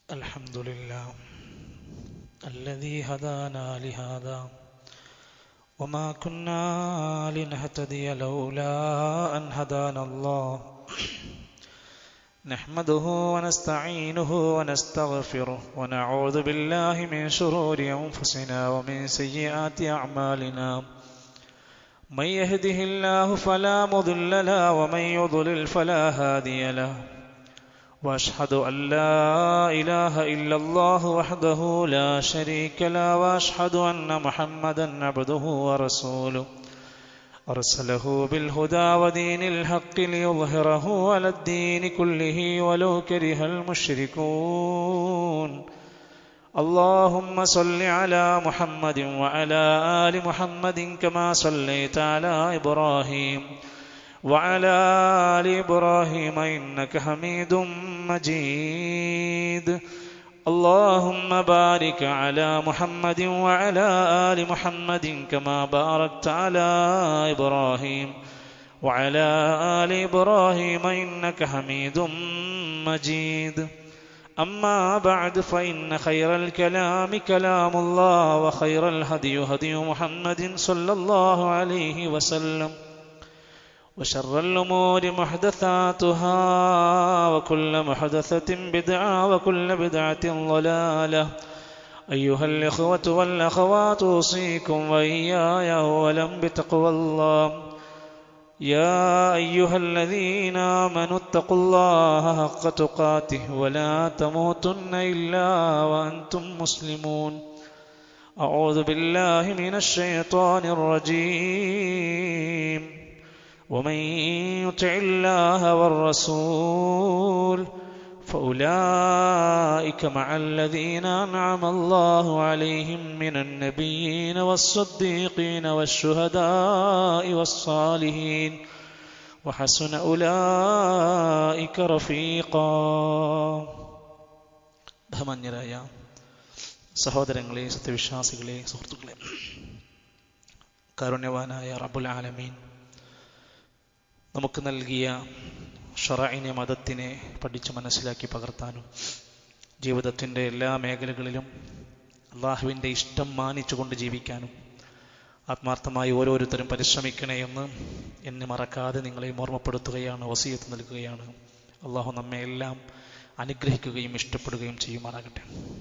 الحمد لله الذي هدانا لهذا وما كنا لنهتدي لولا أن هدانا الله نحمده ونستعينه ونستغفره ونعوذ بالله من شرور أنفسنا ومن سيئات أعمالنا من يهده الله فلا مضل له ومن يضلل فلا هادي له واشهد ان لا اله الا الله وحده لا شريك له واشهد ان محمدا عبده ورسوله ارسله بالهدى ودين الحق ليظهره على الدين كله ولو كره المشركون اللهم صل على محمد وعلى ال محمد كما صليت على ابراهيم وعلى ال ابراهيم انك حميد مجيد اللهم بارك على محمد وعلى ال محمد كما باركت على ابراهيم وعلى ال ابراهيم انك حميد مجيد اما بعد فان خير الكلام كلام الله وخير الهدي هدي محمد صلى الله عليه وسلم وشر الأمور محدثاتها وكل محدثة بدعة وكل بدعة ضلالة أيها الإخوة والأخوات أوصيكم وإياي أولا بتقوى الله يا أيها الذين آمنوا اتقوا الله حق تقاته ولا تموتن إلا وأنتم مسلمون أعوذ بالله من الشيطان الرجيم ومن يطع الله والرسول فأولئك مع الذين أنعم الله عليهم من النبيين والصديقين والشهداء والصالحين وحسن أولئك رفيقا ബഹുമാന്യരായ സഹോദരങ്ങളെ സത്യവിശ്വാസികളെ സുഹൃത്തുക്കളെ കാരുണ്യവാനായ റബ്ബുൽ ആലമീൻ നമുക്ക് നൽകിയ ഷറൈനെ മതത്തിനെ പഠിച്ച് മനസ്സിലാക്കി പകർത്താനും ജീവിതത്തിൻ്റെ എല്ലാ മേഖലകളിലും അള്ളാഹുവിൻ്റെ ഇഷ്ടം മാനിച്ചുകൊണ്ട് ജീവിക്കാനും ആത്മാർത്ഥമായി ഓരോരുത്തരും പരിശ്രമിക്കണേ എന്ന് എന്നെ മറക്കാതെ നിങ്ങളെയും ഓർമ്മപ്പെടുത്തുകയാണ് വസീയത്ത് നൽകുകയാണ് അള്ളാഹു നമ്മെ എല്ലാം അനുഗ്രഹിക്കുകയും ഇഷ്ടപ്പെടുകയും ചെയ്യുമാറാകട്ടെ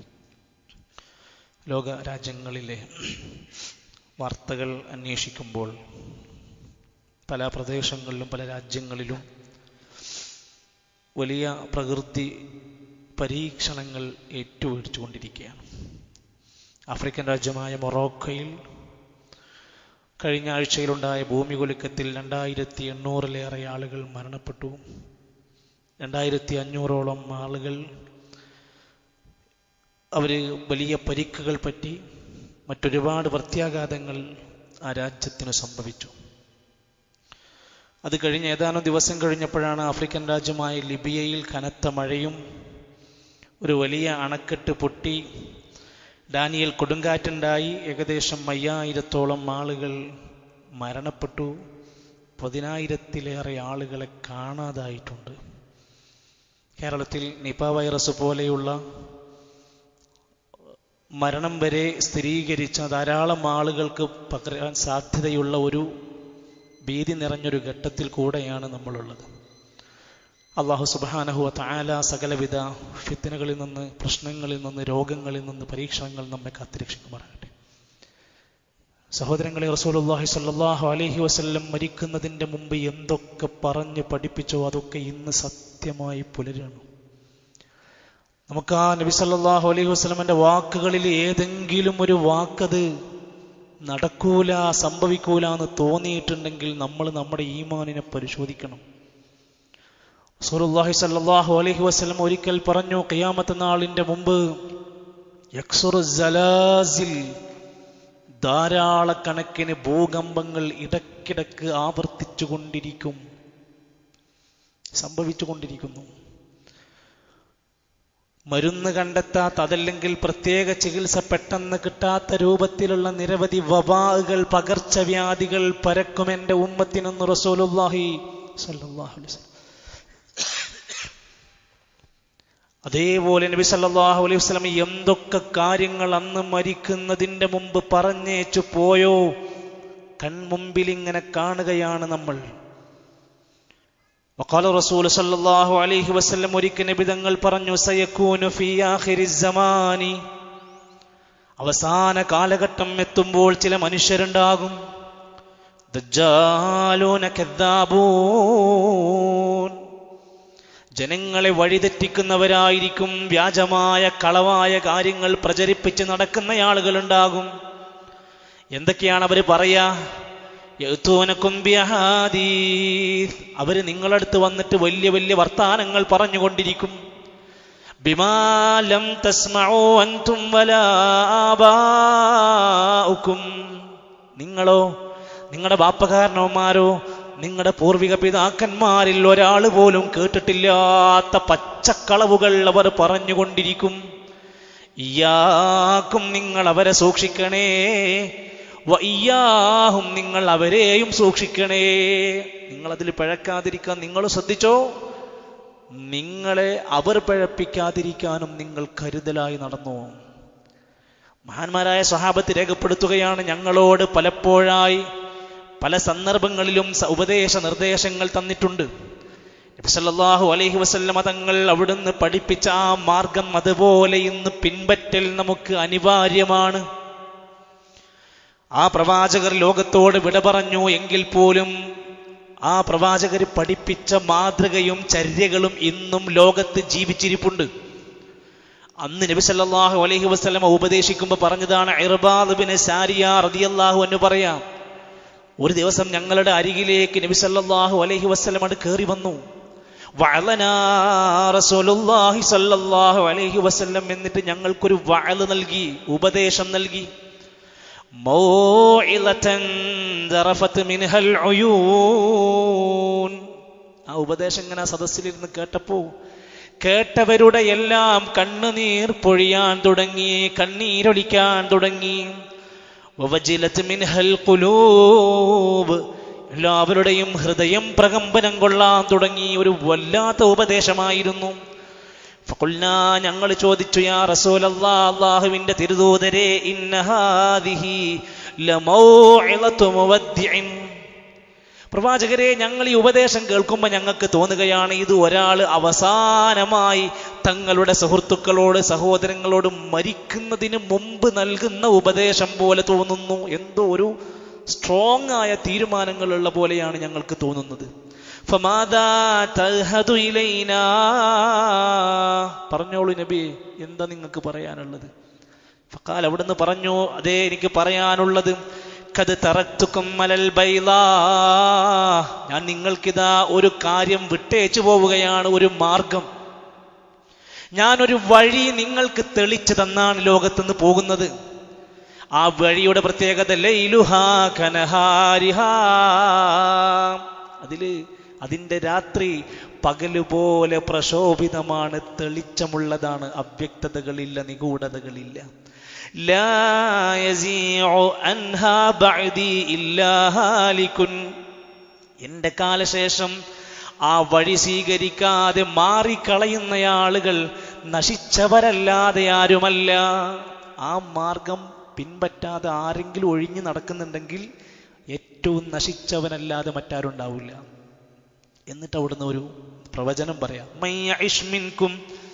ലോക രാജ്യങ്ങളിലെ വാർത്തകൾ അന്വേഷിക്കുമ്പോൾ പല പ്രദേശങ്ങളിലും പല രാജ്യങ്ങളിലും വലിയ പ്രകൃതി പരീക്ഷണങ്ങൾ ഏറ്റുപിടിച്ചുകൊണ്ടിരിക്കുകയാണ് ആഫ്രിക്കൻ രാജ്യമായ മൊറോക്കോയിൽ കഴിഞ്ഞ ആഴ്ചയിലുണ്ടായ ഭൂമി കുലുക്കത്തിൽ രണ്ടായിരത്തി എണ്ണൂറിലേറെ ആളുകൾ മരണപ്പെട്ടു രണ്ടായിരത്തി അഞ്ഞൂറോളം ആളുകൾ അവർ വലിയ പരിക്കുകൾ പറ്റി മറ്റൊരുപാട് പ്രത്യാഘാതങ്ങൾ ആ രാജ്യത്തിന് സംഭവിച്ചു അത് കഴിഞ്ഞ് ഏതാനും ദിവസം കഴിഞ്ഞപ്പോഴാണ് ആഫ്രിക്കൻ രാജ്യമായ ലിബിയയിൽ കനത്ത മഴയും ഒരു വലിയ അണക്കെട്ട് പൊട്ടി ഡാനിയൽ കൊടുങ്കാറ്റുണ്ടായി ഏകദേശം അയ്യായിരത്തോളം ആളുകൾ മരണപ്പെട്ടു പതിനായിരത്തിലേറെ ആളുകളെ കാണാതായിട്ടുണ്ട് കേരളത്തിൽ നിപ വൈറസ് പോലെയുള്ള മരണം വരെ സ്ഥിരീകരിച്ച ധാരാളം ആളുകൾക്ക് പകരാൻ സാധ്യതയുള്ള ഒരു ഭീതി നിറഞ്ഞൊരു ഘട്ടത്തിൽ കൂടെയാണ് നമ്മളുള്ളത് അള്ളാഹു സുബാനഹുവ താല സകലവിധ ഫിത്തിനകളിൽ നിന്ന് പ്രശ്നങ്ങളിൽ നിന്ന് രോഗങ്ങളിൽ നിന്ന് പരീക്ഷണങ്ങൾ നമ്മെ കാത്തിരക്ഷിക്കുമാറാകട്ടെ സഹോദരങ്ങളെ റസൂലുല്ലാഹി സല്ലാഹു അലഹി വസ്ല്ലം മരിക്കുന്നതിൻ്റെ മുമ്പ് എന്തൊക്കെ പറഞ്ഞ് പഠിപ്പിച്ചോ അതൊക്കെ ഇന്ന് സത്യമായി പുലരണം നമുക്ക് ആ നബി സല്ലാഹു അലൈഹി വസ്ലമിന്റെ വാക്കുകളിൽ ഏതെങ്കിലും ഒരു വാക്കത് നടക്കൂല സംഭവിക്കൂല എന്ന് തോന്നിയിട്ടുണ്ടെങ്കിൽ നമ്മൾ നമ്മുടെ ഈമാനിനെ പരിശോധിക്കണം സുറുല്ലാഹി സല്ലാഹു അലൈഹി വസ്ലം ഒരിക്കൽ പറഞ്ഞു ഖിയാമത്ത് നാളിന്റെ മുമ്പ് ധാരാളക്കണക്കിന് ഭൂകമ്പങ്ങൾ ഇടക്കിടക്ക് ആവർത്തിച്ചു കൊണ്ടിരിക്കും സംഭവിച്ചു കൊണ്ടിരിക്കുന്നു മരുന്ന് കണ്ടെത്താത്ത അതല്ലെങ്കിൽ പ്രത്യേക ചികിത്സ പെട്ടെന്ന് കിട്ടാത്ത രൂപത്തിലുള്ള നിരവധി വബാകൾ പകർച്ചവ്യാധികൾ പരക്കുമെന്റെ ഉമ്മത്തിനെന്ന് റസൂലുല്ലാഹി സല്ലല്ലാഹു അലൈഹി വസല്ലം അതേപോലെ നബി സല്ലല്ലാഹു അലൈഹി വസല്ലം എന്തൊക്കെ കാര്യങ്ങൾ അന്ന് മരിക്കുന്നതിന്റെ മുമ്പ് പറഞ്ഞേച്ചു പോയോ കൺമുമ്പിൽ ഇങ്ങനെ കാണുകയാണ് നമ്മൾ وقال رسول صلى الله عليه وسلم ഒരിക്കൽ നബി തങ്ങൾ പറഞ്ഞു സയക്കൂനു ഫീ ആഖിരി സമാനി അവസാന കാലഘട്ടം എത്തുമ്പോൾ ചില മനുഷ്യരുണ്ടാകും ദജ്ജാലൂന കദ്ദാബൂൻ ജനങ്ങളെ വഴിതെറ്റിക്കുന്നവരായിരിക്കും വ്യാജമായ കളവായ കാര്യങ്ങൾ പ്രചരിപ്പിച്ച് നടക്കുന്ന ആളുകളുണ്ടാകും എന്തൊക്കെയാണ് അവർ പറയാ യൗത്തൂനക്കും ബിഅഹാദീസ്. അവര് നിങ്ങളടുത്ത് വന്നിട്ട് വലിയ വലിയ വർത്താനങ്ങൾ പറഞ്ഞുകൊണ്ടിരിക്കും ബിമാലം തസ്മഊ അൻതും വലാ ആബാഉക്കും നിങ്ങളോ നിങ്ങളുടെ ബാപ്പകാരണവന്മാരോ നിങ്ങളുടെ പൂർവിക പിതാക്കന്മാരിൽ ഒരാൾ പോലും കേട്ടിട്ടില്ലാത്ത പച്ചക്കളവുകൾ അവർ പറഞ്ഞുകൊണ്ടിരിക്കും ഇയാക്കും നിങ്ങൾ അവരെ സൂക്ഷിക്കണേ വയ്യാഹും നിങ്ങൾ അവരെയും സൂക്ഷിക്കണേ നിങ്ങൾ അതിൽ പിഴക്കാതിരിക്കാൻ നിങ്ങൾ ശ്രദ്ധിച്ചോ നിങ്ങളെ അവർ പിഴപ്പിക്കാതിരിക്കാനും നിങ്ങൾ കരുതലായി നടന്നു മഹാന്മാരായ സ്വഹാബത്ത് രേഖപ്പെടുത്തുകയാണ് ഞങ്ങളോട് പലപ്പോഴായി പല സന്ദർഭങ്ങളിലും സ- ഉപദേശ നിർദ്ദേശങ്ങൾ തന്നിട്ടുണ്ട് നബി സല്ലല്ലാഹു അലൈഹി വസല്ലമ തങ്ങൾ അവിടുന്ന് പഠിപ്പിച്ച ആ മാർഗം അതുപോലെ ഇന്ന് പിൻപറ്റൽ നമുക്ക് അനിവാര്യമാണ് ആ പ്രവാചകർ ലോകത്തോട് വിട പറഞ്ഞു എങ്കിൽ പോലും ആ പ്രവാചകർ പഠിപ്പിച്ച മാതൃകയും ചര്യകളും ഇന്നും ലോകത്ത് ജീവിച്ചിരിപ്പുണ്ട് അന്ന് നബി സല്ലല്ലാഹു അലൈഹി വസല്ലമ ഉപദേശിക്കുമ്പോൾ പറഞ്ഞതാണ് ഇർബാദ് ബിൻ സാരിയ റളിയല്ലാഹു എന്ന് പറയാം ഒരു ദിവസം ഞങ്ങളുടെ അരികിലേക്ക് നബി സല്ലല്ലാഹു അലൈഹി വസല്ലം അത് കയറി വന്നു വഅലനാ റസൂലുള്ളാഹി സല്ലല്ലാഹു അലൈഹി വസല്ലം എന്നിട്ട് ഞങ്ങൾക്കൊരു വഅല് നൽകി ഉപദേശം നൽകി മൗഇലതൻ ദറഫത്ത് മിൻഹൽ ഉയൂൻ ആ ഉപദേശം ഇങ്ങനെ ആ സദസ്സിലിരുന്ന് കേട്ടപ്പോ കേട്ടവരുടെ എല്ലാം കണ്ണുനീർ പൊഴിയാൻ തുടങ്ങി കണ്ണീരൊലിക്കാൻ തുടങ്ങി വവജിലത്ത് മിൻഹൽ ഖുലൂബ് എല്ലാവരുടെയും ഹൃദയം പ്രകമ്പനം കൊള്ളാൻ തുടങ്ങി ഒരു വല്ലാത്ത ഉപദേശമായിരുന്നു ഫഖുൽനാ ഞങ്ങൾ ചോദിച്ചു യാ റസൂലല്ലാ അല്ലാഹുവിന്റെ തിരുദൂതരെ ഇന്ന ഹാദിഹി ലമൗഇളതു മുവദ്ദിഇൻ പ്രവാചകരെ ഞങ്ങൾ ഈ ഉപദേശം കേൾക്കുമ്പോൾ ഞങ്ങൾക്ക് തോന്നുകയാണ് ഇത് ഒരാൾ അവസാനമായി തങ്ങളുടെ സുഹൃത്തുക്കളോട് സഹോദരങ്ങളോട് മരിക്കുന്നതിന് മുമ്പ് നൽകുന്ന ഉപദേശം പോലെ തോന്നുന്നു എന്തോ ഒരു സ്ട്രോങ് ആയ തീരുമാനങ്ങളുള്ള പോലെയാണ് ഞങ്ങൾക്ക് തോന്നുന്നത് ഫമാദാ തൽഹദു ഇലൈനാ പറഞ്ഞോളൂ നബി എന്താ നിങ്ങൾക്ക് പറയാനുള്ളത് ഫക്കാൽ അവിടുന്ന് പറഞ്ഞു അതേ എനിക്ക് പറയാനുള്ളത് കത് തറത്തുക്കും മലൽ ബൈലാ ഞാൻ നിങ്ങൾക്കിതാ ഒരു കാര്യം വിട്ടേച്ചു പോവുകയാണ് ഒരു മാർഗം ഞാനൊരു വഴി നിങ്ങൾക്ക് തെളിച്ചു തന്നാണ് ലോകത്തുനിന്ന് പോകുന്നത് ആ വഴിയുടെ പ്രത്യേകത ലൈലുഹാ കനഹാരിഹാ അതില് അതിന്റെ രാത്രി പകല് പോലെ പ്രശോഭിതമാണ് തെളിച്ചമുള്ളതാണ് അവ്യക്തതകളില്ല നിഗൂഢതകളില്ല ലാ യസീഉ അൻഹാ ബഅദി ഇല്ലാ ഹാലികുൻ എന്റെ കാലശേഷം ആ വഴി സ്വീകരിക്കാതെ മാറിക്കളയുന്ന ആളുകൾ നശിച്ചവരല്ലാതെ ആരുമല്ല ആ മാർഗം പിൻപറ്റാതെ ആരെങ്കിലും ഒഴിഞ്ഞു നടക്കുന്നുണ്ടെങ്കിൽ ഏറ്റവും നശിച്ചവനല്ലാതെ മറ്റാരുണ്ടാവില്ല എന്നിട്ട് അവിടുന്ന് ഒരു പ്രവചനം പറയാം മയ്യ ഇഷ്മിൻകും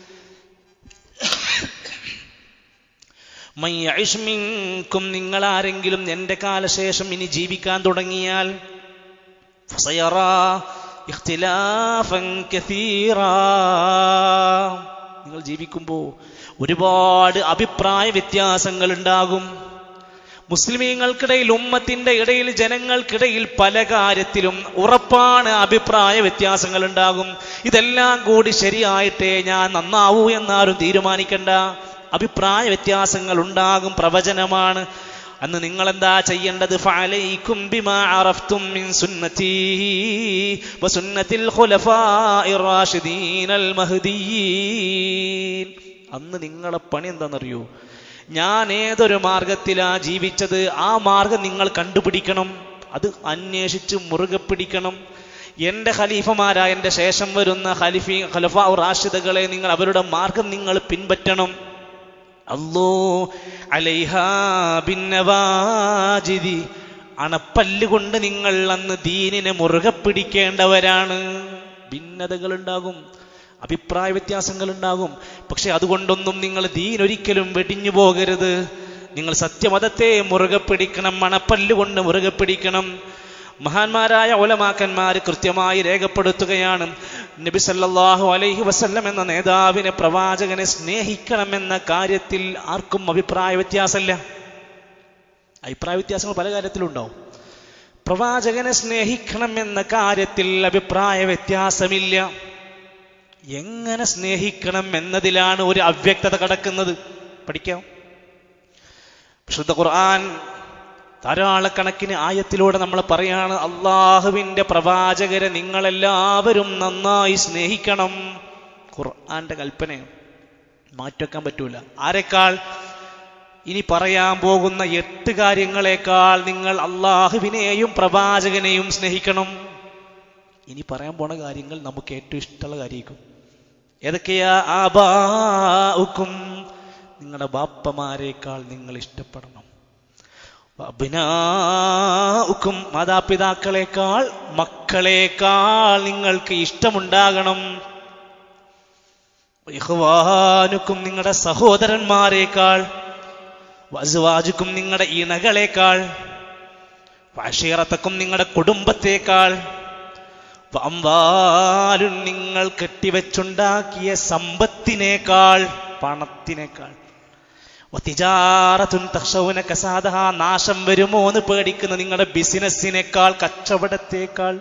മയ്യ ഇഷ്മിൻകും നിങ്ങൾ ആരെങ്കിലും എൻ്റെ കാലശേഷം ഇനി ജീവിക്കാൻ തുടങ്ങിയാൽ ഫസയറാ ഇഖ്തിലാഫൻ കസീറാ നിങ്ങൾ ജീവിക്കുമ്പോൾ ഒരുപാട് അഭിപ്രായ വ്യത്യാസങ്ങൾ ഉണ്ടാകും മുസ്ലിമീങ്ങൾക്കിടയിൽ ഉമ്മത്തിന്റെ ഇടയിൽ ജനങ്ങൾക്കിടയിൽ പല കാര്യത്തിലും ഉറപ്പാണ് അഭിപ്രായ വ്യത്യാസങ്ങൾ ഉണ്ടാകും ഇതെല്ലാം കൂടി ശരിയായിട്ടേ ഞാൻ നന്നാവൂ എന്നാരും തീരുമാനിക്കണ്ട അഭിപ്രായ വ്യത്യാസങ്ങൾ ഉണ്ടാകും പ്രവചനമാണ് അന്ന് നിങ്ങൾ എന്താ ചെയ്യേണ്ടത് ഫഅലൈക്കും ബിമാ അറഫ്തും മിൻ സുന്നതി വസുന്നതിൽ ഖുലഫാഇർ റാഷിദീനൽ മഹ്ദിയീൻ അന്ന് നിങ്ങളെ പണി എന്താണെന്നറിയോ ഞാൻ ഏതൊരു മാർഗത്തിലാ ജീവിച്ചത് ആ മാർഗം നിങ്ങൾ കണ്ടുപിടിക്കണം അത് അന്വേഷിച്ച് മുറുകെ പിടിക്കണം എൻ്റെ ഖലീഫമാരായ എൻ്റെ ശേഷം വരുന്ന ഖലിഫി ഖലഫ റാഷിദുകളെ നിങ്ങൾ അവരുടെ മാർഗം നിങ്ങൾ പിൻപറ്റണം അല്ലോ അലൈഹാ ഭിന്നവാജിതി അണപ്പല്ല് കൊണ്ട് നിങ്ങൾ അന്ന് ദീനിനെ മുറുകെ പിടിക്കേണ്ടവരാണ് ഭിന്നതകൾ ഉണ്ടാകും അഭിപ്രായ വ്യത്യാസങ്ങൾ ഉണ്ടാകും പക്ഷെ അതുകൊണ്ടൊന്നും നിങ്ങൾ ദീൻ ഒരിക്കലും വെടിഞ്ഞു പോകരുത് നിങ്ങൾ സത്യമതത്തെ മുറുകെ പിടിക്കണം മണപ്പല്ല് കൊണ്ട് മുറുകെ പിടിക്കണം മഹാന്മാരായ ഒലമാക്കന്മാർ കൃത്യമായി രേഖപ്പെടുത്തുകയാണ് നബി സല്ലല്ലാഹു അലൈഹി വസല്ലം എന്ന നേതാവിനെ പ്രവാചകനെ സ്നേഹിക്കണമെന്ന കാര്യത്തിൽ ആർക്കും അഭിപ്രായ വ്യത്യാസമില്ല അഭിപ്രായ വ്യത്യാസങ്ങൾ പല കാര്യത്തിലുണ്ടാവും പ്രവാചകനെ സ്നേഹിക്കണം എന്ന കാര്യത്തിൽ അഭിപ്രായ വ്യത്യാസമില്ല എങ്ങനെ സ്നേഹിക്കണം എന്നതിലാണ് ഒരു അവ്യക്തത കടക്കുന്നത് പഠിക്കാം വിശുദ്ധ ഖുർആൻ ധാരാളക്കണക്കിന് ആയത്തിലൂടെ നമ്മൾ പറയാണ് അള്ളാഹുവിൻ്റെ പ്രവാചകരെ നിങ്ങളെല്ലാവരും നന്നായി സ്നേഹിക്കണം ഖുർആന്റെ കൽപ്പനയാണ് മാറ്റിവെക്കാൻ പറ്റൂല ആരെക്കാൾ ഇനി പറയാൻ പോകുന്ന എട്ട് കാര്യങ്ങളെക്കാൾ നിങ്ങൾ അള്ളാഹുവിനെയും പ്രവാചകനെയും സ്നേഹിക്കണം ഇനി പറയാൻ പോണ കാര്യങ്ങൾ നമുക്ക് ഏറ്റവും ഇഷ്ടമുള്ള കാര്യമായിരിക്കും ഏതൊക്കെയാ ആബാഉക്കും നിങ്ങളുടെ ബാപ്പമാരെക്കാൾ നിങ്ങൾ ഇഷ്ടപ്പെടണം അഭിനാക്കും മാതാപിതാക്കളെക്കാൾ മക്കളെക്കാൾ നിങ്ങൾക്ക് ഇഷ്ടമുണ്ടാകണം ഇഹ്വാനുക്കും നിങ്ങളുടെ സഹോദരന്മാരെക്കാൾ വസുവാജുക്കും നിങ്ങളുടെ ഇണകളെക്കാൾ വാഷീറത്തക്കും നിങ്ങളുടെ കുടുംബത്തേക്കാൾ വമ്പാലും നിങ്ങൾ കെട്ടിവെച്ചുണ്ടാക്കിയ സമ്പത്തിനേക്കാൾ പണത്തിനേക്കാൾ വത്തിജാറത്തുൻ തക്ഷൗന കസാദഹ നാശം വരുമോ എന്ന് പേടിക്കുന്ന നിങ്ങളുടെ ബിസിനസ്സിനേക്കാൾ കച്ചവടത്തേക്കാൾ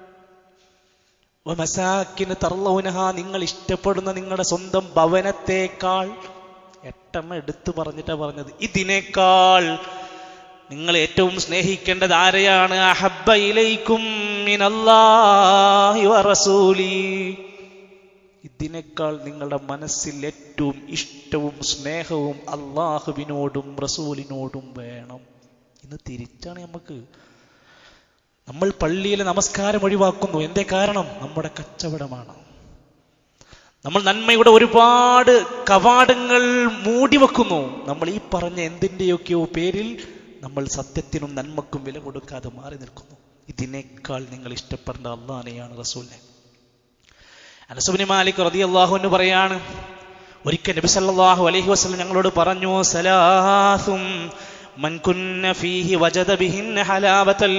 വമസാക്കിന് തർലൗനഹ നിങ്ങൾ ഇഷ്ടപ്പെടുന്ന നിങ്ങളുടെ സ്വന്തം ഭവനത്തേക്കാൾ എട്ടെണ്ണം എടുത്തു പറഞ്ഞിട്ടാ പറഞ്ഞത് ഇതിനേക്കാൾ നിങ്ങൾ ഏറ്റവും സ്നേഹിക്കേണ്ടത് ആരെയാണ് അഹബ്ബ ഇലൈക്കും മിനല്ലാഹി വറസൂലി ഇതിനേക്കാൾ നിങ്ങളുടെ മനസ്സിൽ ഏറ്റവും ഇഷ്ടവും സ്നേഹവും അള്ളാഹുവിനോടും റസൂലിനോടും വേണം ഇന്ന് തിരിച്ചാണ് നമുക്ക് നമ്മൾ പള്ളിയിലെ നമസ്കാരം ഒഴിവാക്കുന്നു എന്തേ കാരണം നമ്മുടെ കച്ചവടമാണ് നമ്മൾ നന്മയുടെ ഒരുപാട് കവാടങ്ങൾ മൂടിവെക്കുന്നു നമ്മൾ ഈ പറഞ്ഞ എന്തിൻ്റെയൊക്കെയോ പേരിൽ നമ്മൾ സത്യത്തിനും നന്മക്കും വില കൊടുക്കാതെ മാറി നിൽക്കുന്നു ഇതിനേക്കാൾ നിങ്ങൾ ഇഷ്ടപ്പെടേണ്ട അള്ളാനെയാണ് റസൂലിനെ അനസുബിനി മാലിക് റതി അള്ളാഹു എന്ന് പറയാണ് ഒരിക്കൽ നബി സല്ലല്ലാഹു അലൈഹി വസല്ലം ഞങ്ങളോട് പറഞ്ഞു സലാസും മൻ കുന്ന ഫീഹി വജദ ബിഹിന്ന ഹലാവത്തൽ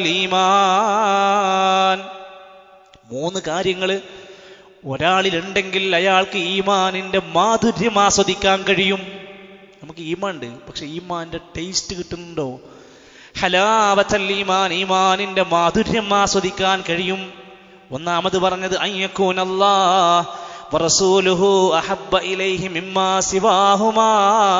ഈമാൻ മൂന്ന് കാര്യങ്ങൾ ഒരാളിലുണ്ടെങ്കിൽ അയാൾക്ക് ഈമാനിന്റെ മാധുര്യം ആസ്വദിക്കാൻ കഴിയും നമുക്ക് ഈമാൻ ഉണ്ട് പക്ഷെ ഈമാന്റെ ടേസ്റ്റ് കിട്ടുന്നുണ്ടോ ഹലാവത്തൽ ഈമാൻ ഈമാനിന്റെ മാധുര്യം ആസ്വദിക്കാൻ കഴിയും ഒന്നാമത് പറഞ്ഞത് അയ്യക്കൂനല്ലാ വറസൂലുഹു അഹബ്ബ ഇലൈഹി മിമ്മാ സിവാഹുമാ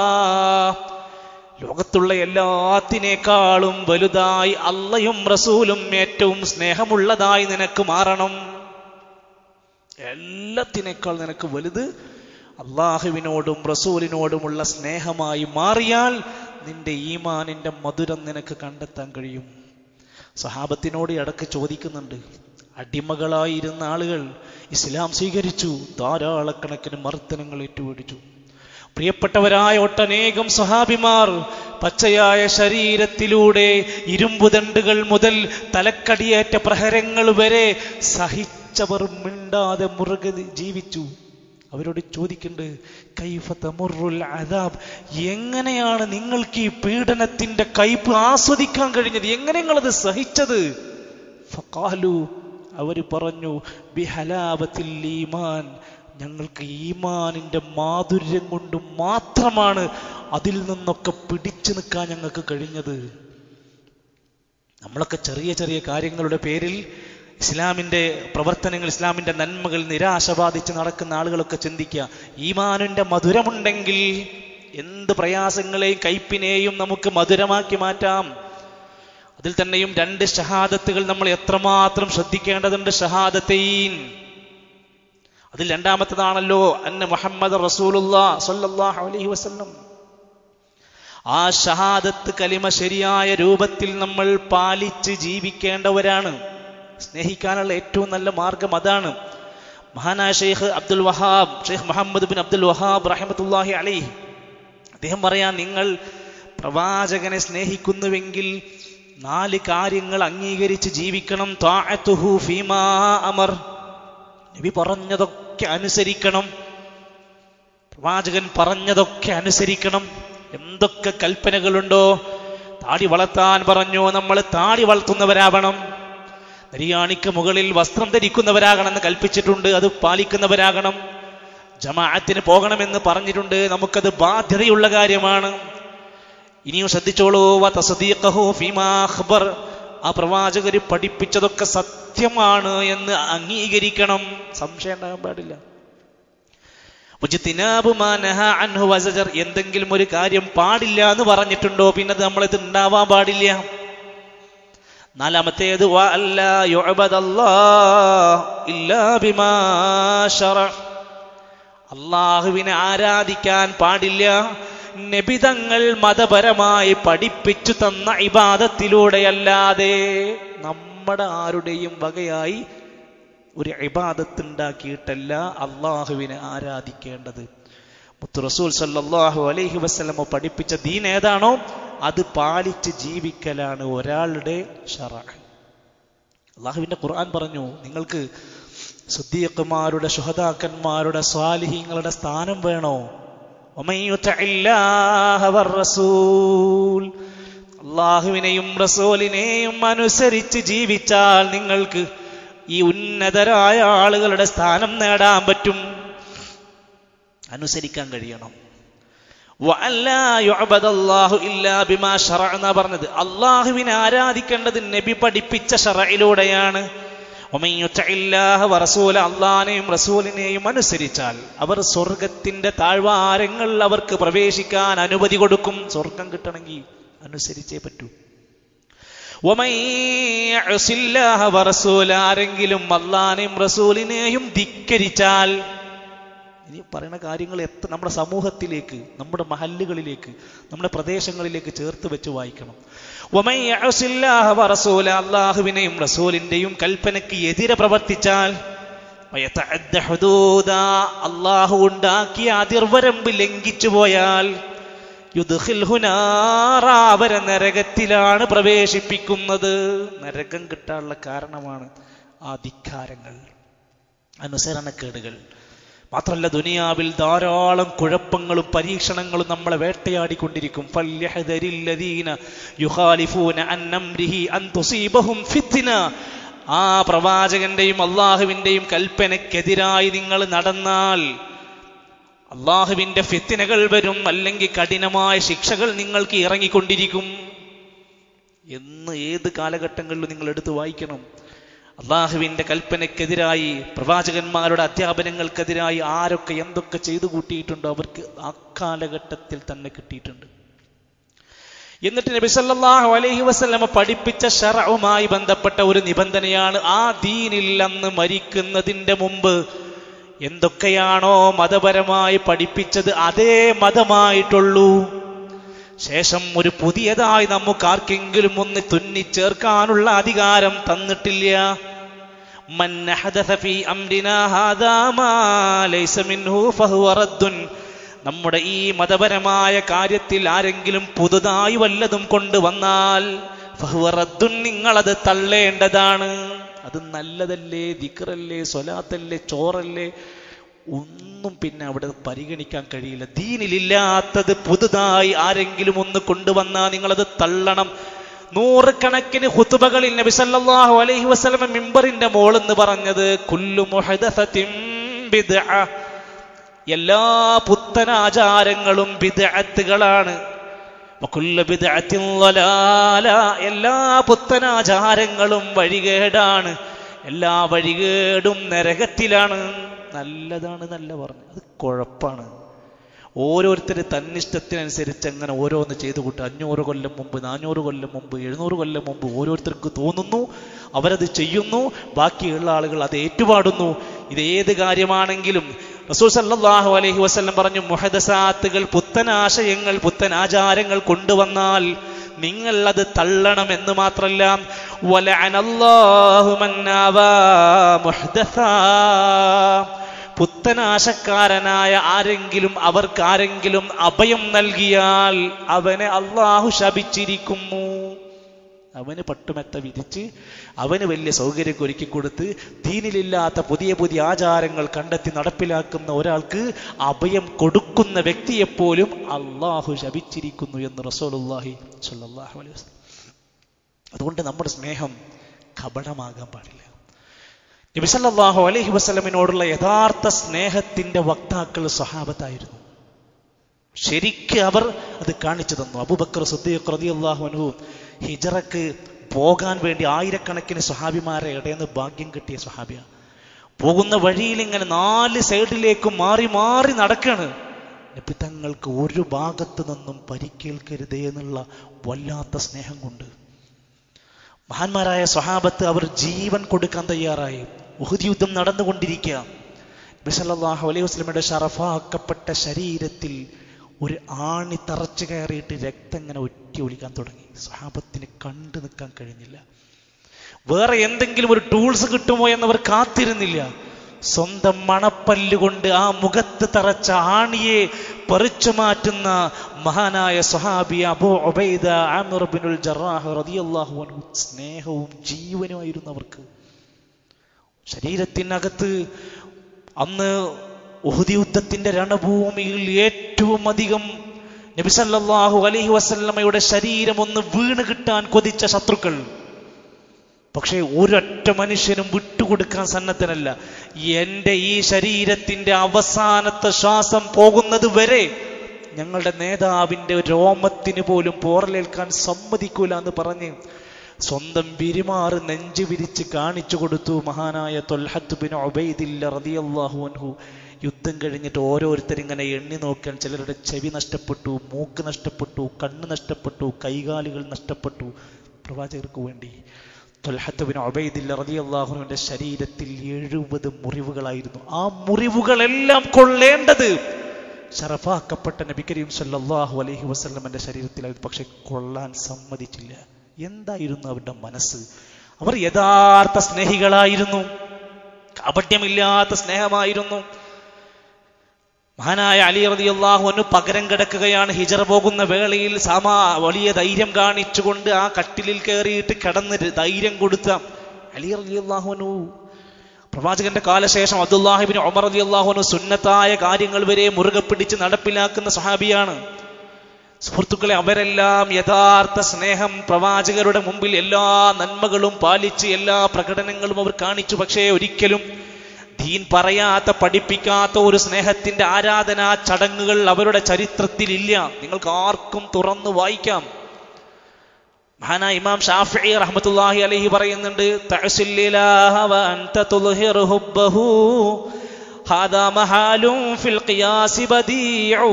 ലോകത്തുള്ള എല്ലാത്തിനേക്കാളും വലുതായി അള്ളയും റസൂലും ഏറ്റവും സ്നേഹമുള്ളതായി നിനക്ക് മാറണം എല്ലാത്തിനേക്കാൾ നിനക്ക് വലുത് അള്ളാഹുവിനോടും റസൂലിനോടുമുള്ള സ്നേഹമായി മാറിയാൽ നിന്റെ ഈമാനിന്റെ മധുരം നിനക്ക് കണ്ടെത്താൻ കഴിയും സഹാബത്തിനോട് ഇടക്ക് ചോദിക്കുന്നുണ്ട് അടിമകളായിരുന്ന ആളുകൾ ഇസ്ലാം സ്വീകരിച്ചു ധാരാളക്കണക്കിന് മർദ്ദനങ്ങൾ ഏറ്റുപിടിച്ചു പ്രിയപ്പെട്ടവരായ ഒട്ടനേകം സഹാബിമാർ പച്ചയായ ശരീരത്തിലൂടെ ഇരുമ്പുദണ്ടുകൾ മുതൽ തലക്കടിയേറ്റ പ്രഹരങ്ങൾ വരെ സഹിച്ചവർ മിണ്ടാതെ മുറുകെ ജീവിച്ചു അവരോട് ചോദിക്കുന്നുണ്ട് കൈഫത്തമുറുൽ അദാബ് എങ്ങനെയാണ് നിങ്ങൾക്ക് ഈ പീഡനത്തിന്റെ കയ്പ് ആസ്വദിക്കാൻ കഴിഞ്ഞത് എങ്ങനെ നിങ്ങളത് സഹിച്ചത് ഫക്കാലു അവർ പറഞ്ഞു ബിഹലാബത്തിൽ ഈമാൻ ഞങ്ങൾക്ക് ഈമാനിന്റെ മാധുര്യം കൊണ്ട് മാത്രമാണ് അതിൽ നിന്നൊക്കെ പിടിച്ചു നിൽക്കാൻ ഞങ്ങൾക്ക് കഴിഞ്ഞത് നമ്മളൊക്കെ ചെറിയ ചെറിയ കാര്യങ്ങളുടെ പേരിൽ ഇസ്ലാമിന്റെ പ്രവർത്തനങ്ങൾ ഇസ്ലാമിന്റെ നന്മകൾ നിരാശ ബാധിച്ച് നടക്കുന്ന ആളുകളൊക്കെ ചിന്തിക്കുക ഈമാനിന്റെ മധുരമുണ്ടെങ്കിൽ എന്ത് പ്രയാസങ്ങളെയും കയ്പിനെയും നമുക്ക് മധുരമാക്കി മാറ്റാം അതിൽ തന്നെയും രണ്ട് ഷഹാദത്തുകൾ നമ്മൾ എത്രമാത്രം ശ്രദ്ധിക്കേണ്ടതുണ്ട് ഷഹാദത്തീൻ അതിൽ രണ്ടാമത്തതാണല്ലോ അന്ന മുഹമ്മദ് റസൂലുള്ള സല്ലല്ലാഹു അലൈഹി വസല്ലം ആ ഷഹാദത്ത് കലിമ ശരിയായ രൂപത്തിൽ നമ്മൾ പാലിച്ച് ജീവിക്കേണ്ടവരാണ് സ്നേഹിക്കാനുള്ള ഏറ്റവും നല്ല മാർഗം അതാണ് മഹാനായ Sheikh Abdul Wahab Sheikh Muhammad bin Abdul Wahab റഹമത്തുല്ലാഹി അലൈഹി അദ്ദേഹം പറയാം നിങ്ങൾ പ്രവാചകനെ സ്നേഹിക്കുന്നുവെങ്കിൽ നാല് കാര്യങ്ങൾ അംഗീകരിച്ച് ജീവിക്കണം താഅത്തുഹു ഫീമാ അമർ നബി പറഞ്ഞതൊക്കെ അനുസരിക്കണം പ്രവാചകൻ പറഞ്ഞതൊക്കെ അനുസരിക്കണം എന്തൊക്കെ കൽപ്പനകളുണ്ടോ താടി വളർത്താൻ പറഞ്ഞു നമ്മൾ താടി വളർത്തുന്നവരാവണം നരിയാണിക്ക് മുകളിൽ വസ്ത്രം ധരിക്കുന്നവരാകണമെന്ന് കൽപ്പിച്ചിട്ടുണ്ട് അത് പാലിക്കുന്നവരാകണം ജമാഅത്തിന് പോകണമെന്ന് പറഞ്ഞിട്ടുണ്ട് നമുക്കത് ബാധ്യതയുള്ള കാര്യമാണ് ഇനിയും ശ്രദ്ധിച്ചോളൂ വതസദീഖഹു ഫീമാ അഖ്ബർ ആ പ്രവാചകർ പഠിപ്പിച്ചതൊക്കെ സത്യമാണ് എന്ന് അംഗീകരിക്കണം സംശയം ഉണ്ടാകാൻ പാടില്ല വജ്തിനാബു മാ നഹാ അൻഹു വസജർ എന്തെങ്കിലും ഒരു കാര്യം പാടില്ല എന്ന് പറഞ്ഞിട്ടുണ്ടോ പിന്നെ അത് നമ്മളിത് ഉണ്ടാവാൻ പാടില്ല നാലാമത്തേത് വ അല്ലാ യുഅബദല്ലാഹ് ഇല്ലാ ബിമാ ശറഅ അള്ളാഹുവിനെ ആരാധിക്കാൻ പാടില്ല നബിതങ്ങൾ മതപരമായി പഠിപ്പിച്ചു തന്ന ഇബാദത്തിലൂടെയല്ലാതെ നമ്മുടെ ആരുടെയും വകയായി ഒരു ഇബാദത്ത് ഉണ്ടാക്കിയിട്ടല്ല അള്ളാഹുവിനെ ആരാധിക്കേണ്ടത് മുത്തു റസൂൽ സല്ലല്ലാഹു അലൈഹി വസല്ലമ പഠിപ്പിച്ച ദീൻ ഏതാണോ അത് പാലിച്ച് ജീവിക്കലാണ് ഒരാളുടെ ഷറ അള്ളാഹുവിന്റെ ഖുർആൻ പറഞ്ഞു നിങ്ങൾക്ക് സുദ്ദീഖുമാരുടെ ശുഹദാക്കന്മാരുടെ സ്വാലിഹീങ്ങളുടെ സ്ഥാനം വേണോ അള്ളാഹുവിനെയും റസൂലിനെയും അനുസരിച്ച് ജീവിച്ചാൽ നിങ്ങൾക്ക് ഈ ഉന്നതരായ ആളുകളുടെ സ്ഥാനം നേടാൻ പറ്റും അനുസരിക്കാൻ കഴിയണം പറഞ്ഞത് അള്ളാഹുവിനെ ആരാധിക്കേണ്ടത് നബി പഠിപ്പിച്ച ഷറയിലൂടെയാണ് അള്ളാനെയും റസൂലിനെയും അനുസരിച്ചാൽ അവർ സ്വർഗത്തിന്റെ താഴ്വാരങ്ങൾ അവർക്ക് പ്രവേശിക്കാൻ അനുമതി കൊടുക്കും സ്വർഗം കിട്ടണമെങ്കിൽ അനുസരിച്ചേ പറ്റൂ ആരെങ്കിലും അള്ളാനെയും റസൂലിനെയും ധിക്കരിച്ചാൽ ഇനി പറയുന്ന കാര്യങ്ങൾ എത്ര നമ്മുടെ സമൂഹത്തിലേക്ക് നമ്മുടെ മഹല്ലുകളിലേക്ക് നമ്മുടെ പ്രദേശങ്ങളിലേക്ക് ചേർത്ത് വെച്ച് വായിക്കണം അള്ളാഹുവിനെയും റസൂലിന്റെയും കൽപ്പനയ്ക്ക് എതിരെ പ്രവർത്തിച്ചാൽ അള്ളാഹു ഉണ്ടാക്കിയ അതിർവരമ്പ് ലംഘിച്ചു പോയാൽ അവരെ നരകത്തിലാണ് പ്രവേശിപ്പിക്കുന്നത് നരകം കിട്ടാനുള്ള കാരണമാണ് ആ ധിക്കാരങ്ങൾ അനുസരണക്കേടുകൾ മാത്രമല്ല ദുനിയാവിൽ ധാരാളം കുഴപ്പങ്ങളും പരീക്ഷണങ്ങളും നമ്മളെ വേട്ടയാടിക്കൊണ്ടിരിക്കും ആ പ്രവാചകന്റെയും അള്ളാഹുവിന്റെയും കൽപ്പനക്കെതിരായി നിങ്ങൾ നടന്നാൽ അള്ളാഹുവിന്റെ ഫിത്തിനകൾ വരും അല്ലെങ്കിൽ കഠിനമായ ശിക്ഷകൾ നിങ്ങൾക്ക് ഇറങ്ങിക്കൊണ്ടിരിക്കും എന്ന് ഏത് കാലഘട്ടങ്ങളിലും നിങ്ങൾ എടുത്തു വായിക്കണം അള്ളാഹുവിന്റെ കൽപ്പനക്കെതിരായി പ്രവാചകന്മാരുടെ അധ്യാപനങ്ങൾക്കെതിരായി ആരൊക്കെ എന്തൊക്കെ ചെയ്തു കൂട്ടിയിട്ടുണ്ടോ അവർക്ക് ആ കാലഘട്ടത്തിൽ തന്നെ കിട്ടിയിട്ടുണ്ട് എന്നിട്ട് നബി സല്ലല്ലാഹു അലൈഹി വസല്ലമ പഠിപ്പിച്ച ഷറവുമായി ബന്ധപ്പെട്ട ഒരു നിബന്ധനയാണ് ആ ദീനിൽ അന്ന് മരിക്കുന്നതിന്റെ മുമ്പ് എന്തൊക്കെയാണോ മതപരമായി പഠിപ്പിച്ചത് അതേ മതമായിട്ടുള്ളൂ ശേഷം ഒരു പുതിയതായി നമുക്ക് ആർക്കെങ്കിലും ഒന്ന് തുന്നിച്ചേർക്കാനുള്ള അധികാരം തന്നിട്ടില്ല നമ്മുടെ ഈ മതപരമായ കാര്യത്തിൽ ആരെങ്കിലും പുതുതായി വല്ലതും കൊണ്ടുവന്നാൽ ഫഹുറദ്ദുൻ നിങ്ങളത് തള്ളേണ്ടതാണ് അത് നല്ലതല്ലേ ദിക്റല്ലേ സ്വലാത്തല്ലേ ചോറല്ലേ ഒന്നും പിന്നെ അവിടെ പരിഗണിക്കാൻ കഴിയില്ല ദീനിലില്ലാത്തത് പുതുതായി ആരെങ്കിലും ഒന്ന് കൊണ്ടുവന്നാൽ നിങ്ങളത് തള്ളണം നൂറുകണക്കിന് ഹുത്തുബകളിൽ നബി സല്ലല്ലാഹു അലൈഹി വസല്ലമ മിമ്പറിന്റെ മോളെന്ന് പറഞ്ഞത് കുല്ലു മുഹദസത്തിൻ ബിദ്അ എല്ലാ പുത്തനാചാരങ്ങളും ബിദ്അത്തുകളാണ് വകുല്ല ബിദ്അത്തിൻ ളലാല എല്ലാ പുത്തനാചാരങ്ങളും വഴികേടാണ് എല്ലാ വഴികേടും നരകത്തിലാണ് നല്ലതാണ് നല്ല പറഞ്ഞു അത് കുഴപ്പാണ് ഓരോരുത്തർ തന്നിഷ്ടത്തിനനുസരിച്ച് അങ്ങനെ ഓരോന്ന് ചെയ്തു കൂട്ടുക അഞ്ഞൂറ് കൊല്ലം മുമ്പ് നാനൂറ് കൊല്ലം മുമ്പ് എഴുന്നൂറ് കൊല്ലം മുമ്പ് ഓരോരുത്തർക്ക് തോന്നുന്നു അവരത് ചെയ്യുന്നു ബാക്കിയുള്ള ആളുകൾ അത് ഏറ്റുപാടുന്നു ഇത് ഏത് കാര്യമാണെങ്കിലും റസൂൽ സല്ലല്ലാഹു അലൈഹി വസല്ലം പറഞ്ഞു മുഹദസാത്തുകൾ പുത്തൻ ആശയങ്ങൾ പുത്തൻ ആചാരങ്ങൾ കൊണ്ടുവന്നാൽ നിങ്ങൾ അത് തള്ളണം എന്ന് മാത്രമല്ല വലഅനല്ലാഹു മൻ ആവാ മുഹ്ദസാ പുത്തനാശക്കാരനായ ആരെങ്കിലും അവർക്ക് ആരെങ്കിലും അഭയം നൽകിയാൽ അവനെ അള്ളാഹു ശപിച്ചിരിക്കുന്നു അവന് പട്ടുമെത്ത വിരിച്ച് അവന് വലിയ സൗകര്യമൊക്കെ ഒരുക്കി കൊടുത്ത് ദീനിലില്ലാത്ത പുതിയ പുതിയ ആചാരങ്ങൾ കണ്ടെത്തി നടപ്പിലാക്കുന്ന ഒരാൾക്ക് അഭയം കൊടുക്കുന്ന വ്യക്തിയെപ്പോലും അള്ളാഹു ശപിച്ചിരിക്കുന്നു എന്ന് റസൂലുള്ളാഹി സ്വല്ലല്ലാഹു അലൈഹി വസല്ലം അതുകൊണ്ട് നമ്മുടെ സ്നേഹം കപടമാകാൻ പാടില്ല നബിസല്ലാഹു അലൈഹി വസ്ലമിനോടുള്ള യഥാർത്ഥ സ്നേഹത്തിന്റെ വക്താക്കൾ സ്വഹാബത്തായിരുന്നു ശരിക്ക് അവർ അത് കാണിച്ചു തന്നു അബൂബക്കർ സുദ്ദീഖ് റളിയല്ലാഹു അൻഹു ഹിജറക്ക് പോകാൻ വേണ്ടി ആയിരക്കണക്കിന് സ്വഹാബിമാരെ ഇടയെന്ന് ഭാഗ്യം കിട്ടിയ സ്വഹാബിയ പോകുന്ന വഴിയിൽ ഇങ്ങനെ നാല് സൈഡിലേക്കും മാറി മാറി നടക്കാണ് നബി തങ്ങൾക്ക് ഒരു ഭാഗത്തു നിന്നും പരിക്കേൽക്കരുതേ എന്നുള്ള വല്ലാത്ത സ്നേഹം കൊണ്ട് മഹാന്മാരായ സ്വഹാബത്ത് അവർ ജീവൻ കൊടുക്കാൻ തയ്യാറായി ഉഹുദ് യുദ്ധം നടന്നുകൊണ്ടിരിക്കുക ബിസല്ലാഹു അലൈഹി വസ്ലമയുടെ ഷറഫാക്കപ്പെട്ട ശരീരത്തിൽ ഒരു ആണി തറച്ചു കയറിയിട്ട് രക്തം ഇങ്ങനെ ഒറ്റി ഒലിക്കാൻ തുടങ്ങി സ്വഹാബത്തിന് കണ്ടു നിൽക്കാൻ കഴിഞ്ഞില്ല വേറെ എന്തെങ്കിലും ഒരു ടൂൾസ് കിട്ടുമോ എന്നവർ കാത്തിരുന്നില്ല സ്വന്തം മണപ്പല്ലുകൊണ്ട് ആ മുഖത്ത് തറച്ച ആണിയെ പറിച്ചു മാറ്റുന്ന മഹാനായ സ്വഹാബി അബൂ ഉബൈദ ആമിർ ബിനുൽ ജറാഹ് റളിയല്ലാഹു അൻഹു സ്നേഹവും ജീവനുമായിരുന്നു അവർക്ക് ശരീരത്തിനകത്ത് അന്ന് ഉഹുദി യുദ്ധത്തിന്റെ രണഭൂമിയിൽ ഏറ്റവും അധികം നബിസല്ലാഹു അലൈഹി വസല്ലമയുടെ ശരീരം ഒന്ന് വീണ് കിട്ടാൻ കൊതിച്ച ശത്രുക്കൾ പക്ഷേ ഒരൊറ്റ മനുഷ്യനും വിട്ടുകൊടുക്കാൻ സന്നദ്ധനല്ല എൻ്റെ ഈ ശരീരത്തിന്റെ അവസാനത്തെ ശ്വാസം പോകുന്നത് വരെ ഞങ്ങളുടെ നേതാവിന്റെ രോമത്തിന് പോലും പോറലേൽക്കാൻ സമ്മതിക്കൂല എന്ന് പറഞ്ഞ് സ്വന്തം വിരിമാറ് നെഞ്ചു വിരിച്ച് കാണിച്ചു കൊടുത്തു മഹാനായ തൊൽഹത്ത് ബിൻ ഒബൈദില്ല റതിയല്ലാഹു അൻഹു യുദ്ധം കഴിഞ്ഞിട്ട് ഓരോരുത്തരിങ്ങനെ എണ്ണി നോക്കാൻ ചിലരുടെ ചെവി നഷ്ടപ്പെട്ടു മൂക്ക് നഷ്ടപ്പെട്ടു കണ്ണ് നഷ്ടപ്പെട്ടു കൈകാലുകൾ നഷ്ടപ്പെട്ടു പ്രവാചകർക്ക് വേണ്ടി തൊൽഹത്ത് ബിൻ ഒബൈദില്ല റതിയല്ലാഹുവിന്റെ ശരീരത്തിൽ എഴുപത് മുറിവുകളായിരുന്നു ആ മുറിവുകളെല്ലാം കൊള്ളേണ്ടത് ഷറഫാക്കപ്പെട്ട നബി കരീം സല്ലല്ലാഹു അലൈഹി വസല്ലമന്റെ ശരീരത്തിലായിരുന്നു പക്ഷെ കൊള്ളാൻ സമ്മതിച്ചില്ല എന്തായിരുന്നു അവരുടെ മനസ്സ് അവർ യഥാർത്ഥ സ്നേഹികളായിരുന്നു കാപട്യമില്ലാത്ത സ്നേഹമായിരുന്നു മഹാനായ അലി റതി അള്ളാഹുവിന് പകരം കിടക്കുകയാണ് ഹിജറ പോകുന്ന വേളയിൽ സാമാ വലിയ ധൈര്യം കാണിച്ചുകൊണ്ട് ആ കട്ടിലിൽ കയറിയിട്ട് കിടന്ന് ധൈര്യം കൊടുത്ത അലി റതി അള്ളാഹുനു പ്രവാചകന്റെ കാലശേഷം അബ്ദുല്ലാഹിബിൻ ഒമർ അലി അള്ളാഹുനു സുന്നത്തായ കാര്യങ്ങൾ വരെ മുറുകെ പിടിച്ച് നടപ്പിലാക്കുന്ന സഹാബിയാണ് സുഹൃത്തുക്കളെ അവരെല്ലാം യഥാർത്ഥ സ്നേഹം പ്രവാചകരുടെ മുമ്പിൽ എല്ലാ നന്മകളും പാലിച്ച് എല്ലാ പ്രകടനങ്ങളും അവർ കാണിച്ചു പക്ഷേ ഒരിക്കലും ദീൻ പറയാത്ത പഠിപ്പിക്കാത്ത ഒരു സ്നേഹത്തിന്റെ ആരാധനാ ചടങ്ങുകൾ അവരുടെ ചരിത്രത്തിൽ ഇല്ല നിങ്ങൾക്ക് ആർക്കും തുറന്നു വായിക്കാം മഹാന ഇമാം ഷാഫി റഹ്മത്തുള്ളാഹി അലൈഹി പറയുന്നുണ്ട് തഅസില്ലിലാഹ വ അൻത തുൽഹിറു ഹുബ്ബഹു ഹാദാ മഹാലും ഫിൽ ഖിയാസി ബദീഉ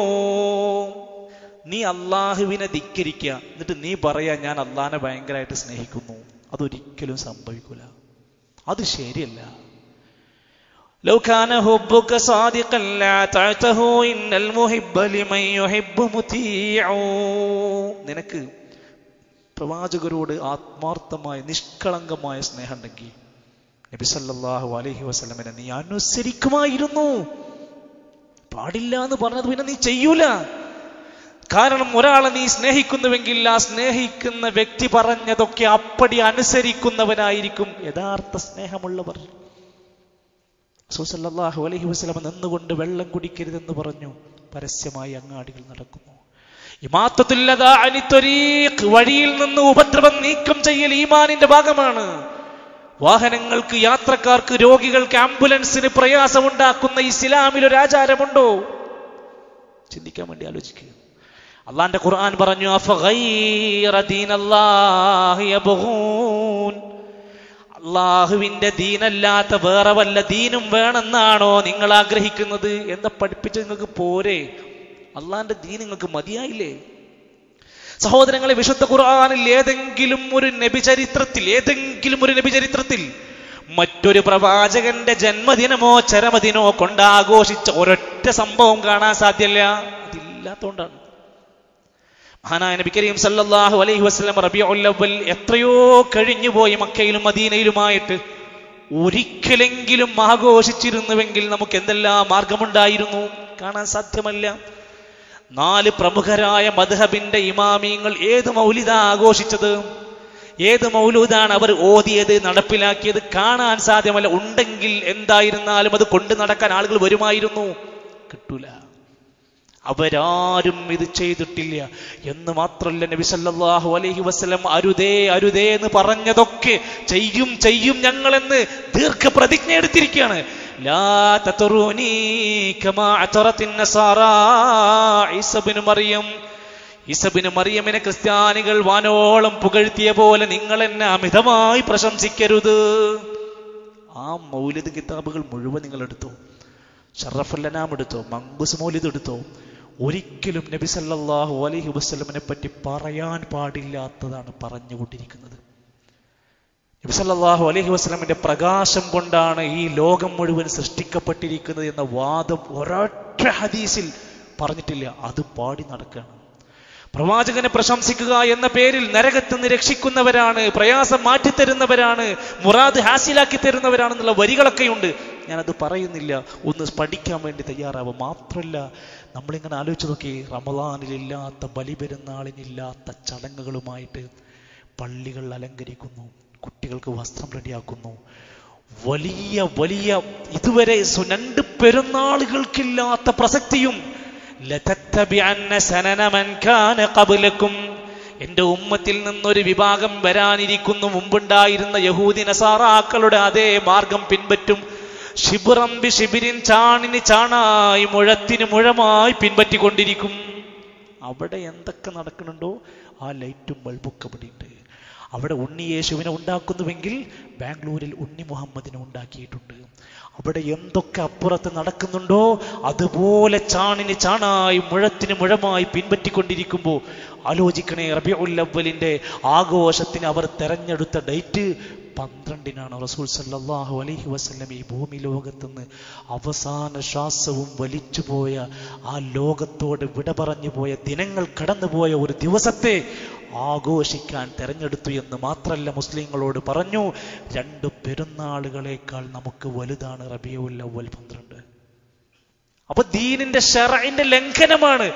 നീ അള്ളാഹുവിനെ ധിക്കരിക്കുക എന്നിട്ട് നീ പറയാ ഞാൻ അള്ളാഹിനെ ഭയങ്കരമായിട്ട് സ്നേഹിക്കുന്നു അതൊരിക്കലും സംഭവിക്കൂല അത് ശരിയല്ല لو كان حبك صادقا لاطعته ان المحب لمن يحب مطيع നിനക്ക് പ്രവാചകരോട് ആത്മാർത്ഥമായ നിഷ്കളങ്കമായ സ്നേഹം ഉണ്ടെങ്കിൽ നബി സല്ലല്ലാഹു അലൈഹി വസല്ലമനെ നീ അനുസരിക്കുമായിരുന്നു പാടില്ല എന്ന് പറഞ്ഞത് പിന്നെ നീ ചെയ്യൂല കാരണം ഒരാളെ നീ സ്നേഹിക്കുന്നുവെങ്കിൽ ആ സ്നേഹിക്കുന്ന വ്യക്തി പറഞ്ഞതൊക്കെ അപ്പടി അനുസരിക്കുന്നവനായിരിക്കും യഥാർത്ഥ സ്നേഹമുള്ളവർ സുസല്ലാഹു അലഹി വസ്ലമ നിന്നുകൊണ്ട് വെള്ളം കുടിക്കരുതെന്ന് പറഞ്ഞു പരസ്യമായി അങ്ങാടികൾ നടക്കുന്നു ഇമാത്തത്തില്ലതാ അനിത്വരീഖ് വഴിയിൽ നിന്ന് ഉപദ്രവം നീക്കം ചെയ്യൽ ഈമാനിന്റെ ഭാഗമാണ് വാഹനങ്ങൾക്ക് യാത്രക്കാർക്ക് രോഗികൾക്ക് ആംബുലൻസിന് പ്രയാസമുണ്ടാക്കുന്ന ഇസ്ലാമിൽ ഒരു ആചാരമുണ്ടോ ചിന്തിക്കാൻ വേണ്ടി ആലോചിക്കുക അള്ളാന്റെ ഖുർആൻ പറഞ്ഞു അഫഗൈറ ദീനല്ലാഹി യബ്ഗൂൻ അള്ളാഹുവിന്റെ ദീനല്ലാത്ത വേറെ വല്ല ദീനും വേണമെന്നാണോ നിങ്ങൾ ആഗ്രഹിക്കുന്നത് എന്താ പഠിപ്പിച്ച് നിങ്ങൾക്ക് പോരെ അള്ളാന്റെ ദീൻ നിങ്ങൾക്ക് മതിയായില്ലേ സഹോദരങ്ങളെ വിശുദ്ധ ഖുർആാനിൽ ഏതെങ്കിലും ഒരു നബിചരിത്രത്തിൽ ഏതെങ്കിലും ഒരു നബിചരിത്രത്തിൽ മറ്റൊരു പ്രവാചകന്റെ ജന്മദിനമോ ചരമദിനോ കൊണ്ടാഘോഷിച്ച ഒരൊറ്റ സംഭവം കാണാൻ സാധ്യല്ല അതില്ലാത്തോണ്ടാണ് മഹാനായ നബി കരീം സല്ലല്ലാഹു അലൈഹി വസല്ലം റബീഉൽ അവ്വൽ എത്രയോ കഴിഞ്ഞു പോയി മക്കയിലും മദീനയിലുമായിട്ട് ഒരിക്കലെങ്കിലും ആഘോഷിച്ചിരുന്നുവെങ്കിൽ നമുക്ക് എന്തെല്ലാം മാർഗമുണ്ടായിരുന്നു കാണാൻ സാധ്യമല്ല നാല് പ്രമുഖരായ മദ്ഹബിന്റെ ഇമാമിയങ്ങൾ ഏത് മൗലിദ ആഘോഷിച്ചത് ഏത് മൗലൂദാണ് അവർ ഓതിയത് നടപ്പിലാക്കിയത് കാണാൻ സാധ്യമല്ല ഉണ്ടെങ്കിൽ എന്തായിരുന്നാലും അത് കൊണ്ടു നടക്കാൻ ആളുകൾ വരുമായിരുന്നു കിട്ടൂല അവരാരും ഇത് ചെയ്തിട്ടില്ല എന്ന് മാത്രമല്ല നബി സല്ലല്ലാഹു അലൈഹി വസല്ലം അരുതേ അരുതേ എന്ന് പറഞ്ഞതൊക്കെ ചെയ്യും ചെയ്യും ഞങ്ങളെന്ന് ദീർഘപ്രതിജ്ഞ എടുത്തിരിക്കുകയാണ് ലാ തതറൂനി കമാ അതറത്തിൻ നസാറാ ഈസ ഇബ്നു മറിയം ഈസബിന് മറിയമിനെ ക്രിസ്ത്യാനികൾ വാനോളം പുകഴ്ത്തിയ പോലെ നിങ്ങൾ എന്നെ അമിതമായി പ്രശംസിക്കരുത് ആ മൗലിദ് കിതാബുകൾ മുഴുവൻ നിങ്ങൾ എടുത്തോ ഷറഫുല്ലനാം എടുത്തോ മങ്കുസ് മൗലിദ് എടുത്തോ ഒരിക്കലും നബി സല്ലല്ലാഹു അലൈഹി വസല്ലമിനെ പറ്റി പറയാൻ പാടില്ലാത്തതാണ് പറഞ്ഞുകൊണ്ടിരിക്കുന്നത് നബി സല്ലല്ലാഹു അലൈഹി വസല്ലമിന്റെ പ്രകാശം കൊണ്ടാണ് ഈ ലോകം മുഴുവൻ സൃഷ്ടിക്കപ്പെട്ടിരിക്കുന്നത് എന്ന വാദം ഒരൊറ്റ ഹദീസിൽ പറഞ്ഞിട്ടില്ല അത് പാടി നടക്കുകയാണ് പ്രവാചകനെ പ്രശംസിക്കുക എന്ന പേരിൽ നരകത്ത് നിന്ന് രക്ഷിക്കുന്നവരാണ് പ്രയാസം മാറ്റിത്തരുന്നവരാണ് മുറാദ് ഹാസിലാക്കി തരുന്നവരാണെന്നുള്ള വരികളൊക്കെയുണ്ട് ഞാനത് പറയുന്നില്ല ഒന്ന് പഠിക്കാൻ വേണ്ടി തയ്യാറാവും മാത്രമല്ല നമ്മളിങ്ങനെ ആലോചിച്ച് നോക്കി റമദാനിലില്ലാത്ത ബലിപെരുന്നാളിനില്ലാത്ത ചടങ്ങുകളുമായിട്ട് പള്ളികൾ അലങ്കരിക്കുന്നു കുട്ടികൾക്ക് വസ്ത്രം റെഡിയാക്കുന്നു വലിയ വലിയ ഇതുവരെ സു- രണ്ട് പെരുന്നാളുകൾക്കില്ലാത്ത പ്രസക്തിയും ലതത്തബിഅന്ന സനന മൻ കാന ഖബ്ലക്കും എന്റെ ഉമ്മത്തിൽ നിന്നൊരു വിഭാഗം വരാനിരിക്കുന്നു മുമ്പുണ്ടായിരുന്ന യഹൂദി നസാറാക്കളുടെ അതേ മാർഗം പിൻപറ്റും ശിബിറം ബി ശിബിരിൻ ചാണിന് ചാണായി മുഴത്തിന് മുഴമായി പിൻപറ്റിക്കൊണ്ടിരിക്കും അവിടെ എന്തൊക്കെ നടക്കുന്നുണ്ടോ ആ ലൈറ്റും ബൾബൊക്കെ ഇവിടെയുണ്ട് അവിടെ ഉണ്ണി യേശുവിനെ ഉണ്ടാക്കുന്നുവെങ്കിൽ ബാംഗ്ലൂരിൽ ഉണ്ണി മുഹമ്മദിനെ ഉണ്ടാക്കിയിട്ടുണ്ട് അവിടെ എന്തൊക്കെ അപ്പുറത്ത് നടക്കുന്നുണ്ടോ അതുപോലെ ചാണിന് ചാണായി മുഴത്തിന് മുഴമായി പിൻപറ്റിക്കൊണ്ടിരിക്കുമ്പോൾ ആലോചിക്കണേ റബിഉൽ അവലിന്റെ ആഘോഷത്തിന് അവർ തെരഞ്ഞെടുത്ത ഡേറ്റ് പന്ത്രണ്ടിനാണ് റസൂൽ സല്ലല്ലാഹു അലൈഹി വസല്ലം ഈ ഭൂമി ലോകത്തുനിന്ന് അവസാന ശ്വാസവും വലിച്ചുപോയ ആ ലോകത്തോട് വിട പറഞ്ഞു പോയ ദിനങ്ങൾ കടന്നുപോയ ഒരു ദിവസത്തെ ആഘോഷിക്കാൻ തെരഞ്ഞെടുത്തു എന്ന് മാത്രല്ല മുസ്ലിങ്ങളോട് പറഞ്ഞു രണ്ട് പെരുന്നാളുകളേക്കാൾ നമുക്ക് വലുതാണ് റബിയുൽ അവൽ പന്ത്രണ്ട് അപ്പൊ ദീനിന്റെ ഷറഇന്റെ ലംഘനമാണ്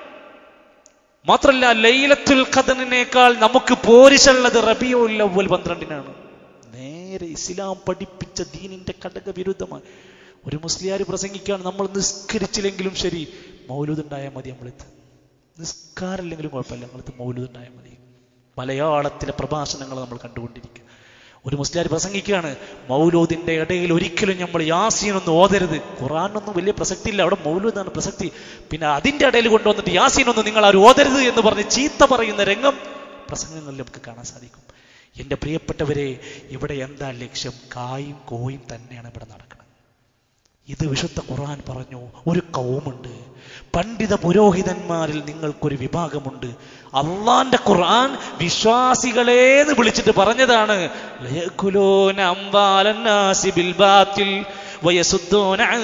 മാത്രല്ല ലൈലത്തുൽ ഖദറിനേക്കാൾ നമുക്ക് പോരിശുള്ളത് റബിയുൽ അവൽ പന്ത്രണ്ടിനാണ് നേരെ ഇസ്ലാം പഠിപ്പിച്ച ദീനിന്റെ ഘടക വിരുദ്ധമായി ഒരു മുസ്ലിയാർ പ്രസംഗിക്കുകയാണ് നമ്മൾ നിസ്കരിച്ചില്ലെങ്കിലും ശരി മൗലൂദ് ഉണ്ടായാൽ മതി നമ്മളെത്ത് നിസ്കാരമില്ലെങ്കിലും കുഴപ്പമില്ല നമ്മളെത്ത് മൗലൂദ് ഉണ്ടായാൽ മതി മലയാളത്തിലെ പ്രഭാഷണങ്ങൾ നമ്മൾ കണ്ടുകൊണ്ടിരിക്കുക ഒരു മുസ്ലിയാർ പ്രസംഗിക്കുകയാണ് മൗലൂദിന്റെ ഇടയിൽ ഒരിക്കലും നമ്മൾ യാസീനൊന്നും ഓതരുത് ഖുറാനൊന്നും വലിയ പ്രസക്തി ഇല്ല അവിടെ മൗലൂദാണ് പ്രസക്തി പിന്നെ അതിന്റെ ഇടയിൽ കൊണ്ടുവന്നിട്ട് യാസീനൊന്നും നിങ്ങൾ ആരും ഓതരുത് എന്ന് പറഞ്ഞ് ചീത്ത പറയുന്ന രംഗം പ്രസംഗങ്ങളിൽ നമുക്ക് കാണാൻ സാധിക്കും എൻ്റെ പ്രിയപ്പെട്ടവരെ ഇവിടെ എന്താ ലക്ഷ്യം കായും കോയും തന്നെയാണ് ഇവിടെ നടക്കുന്നത് ഇത് വിശുദ്ധ ഖുർആൻ പറഞ്ഞു ഒരു കൗമുണ്ട് പണ്ഡിത പുരോഹിതന്മാരിൽ നിങ്ങൾക്കൊരു വിഭാഗമുണ്ട് അള്ളാന്റെ ഖുർആൻ വിശ്വാസികളേന്ന് വിളിച്ചിട്ട് പറഞ്ഞതാണ് ലയക്കുലൂന അംവാലന്നാസി ബിൽ ബാത്തിൽ വയസുദ്ദൂന അൻ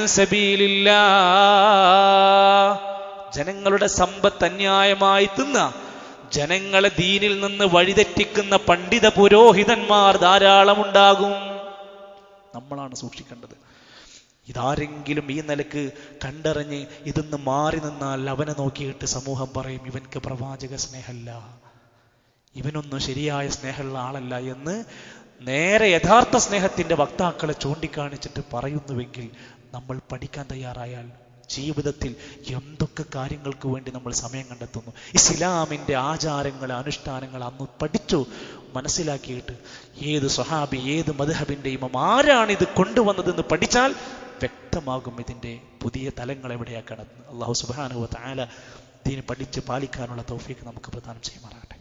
സബീലില്ലാ ജനങ്ങളുടെ സമ്പത്ത് അന്യായമായി തിന്ന ജനങ്ങളെ ദീനിൽ നിന്ന് വഴിതെറ്റിക്കുന്ന പണ്ഡിത പുരോഹിതന്മാർ ധാരാളമുണ്ടാകും നമ്മളാണ് സൂക്ഷിക്കേണ്ടത് ഇതാരെങ്കിലും ഈ നിലക്ക് കണ്ടറിഞ്ഞ് ഇതിന്ന് മാറി നിന്നാൽ അവനെ നോക്കിയിട്ട് സമൂഹം പറയും ഇവൻക്ക് പ്രവാചക സ്നേഹമല്ല ഇവനൊന്നും ശരിയായ സ്നേഹമുള്ള ആളല്ല എന്ന് നേരെ യഥാർത്ഥ സ്നേഹത്തിന്റെ വക്താക്കളെ ചൂണ്ടിക്കാണിച്ചിട്ട് പറയുന്നുവെങ്കിൽ നമ്മൾ പഠിക്കാൻ തയ്യാറായാൽ ജീവിതത്തിൽ എന്തൊക്കെ കാര്യങ്ങൾക്ക് വേണ്ടി നമ്മൾ സമയം കണ്ടെത്തുന്നു ഇസ്ലാമിന്റെ ആചാരങ്ങൾ അനുഷ്ഠാനങ്ങൾ അന്ന് പഠിച്ചു മനസ്സിലാക്കിയിട്ട് ഏത് സ്വഹാബി ഏത് മദ്ഹബിന്റെ ഇമം ആരാണ് ഇത് കൊണ്ടുവന്നതെന്ന് പഠിച്ചാൽ വ്യക്തമാകും ഇതിന്റെ പുതിയ തലങ്ങൾ എവിടെയാ കടന്ന് അള്ളാഹു സുബാനുവ താല ഇതിന് പഠിച്ച് പാലിക്കാനുള്ള തൗഫീക്ക് നമുക്ക് പ്രദാനം ചെയ്യുമാറാകട്ടെ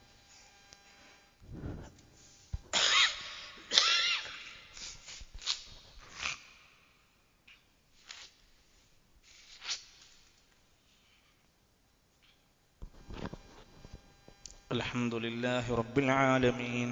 الحمد لله رب العالمين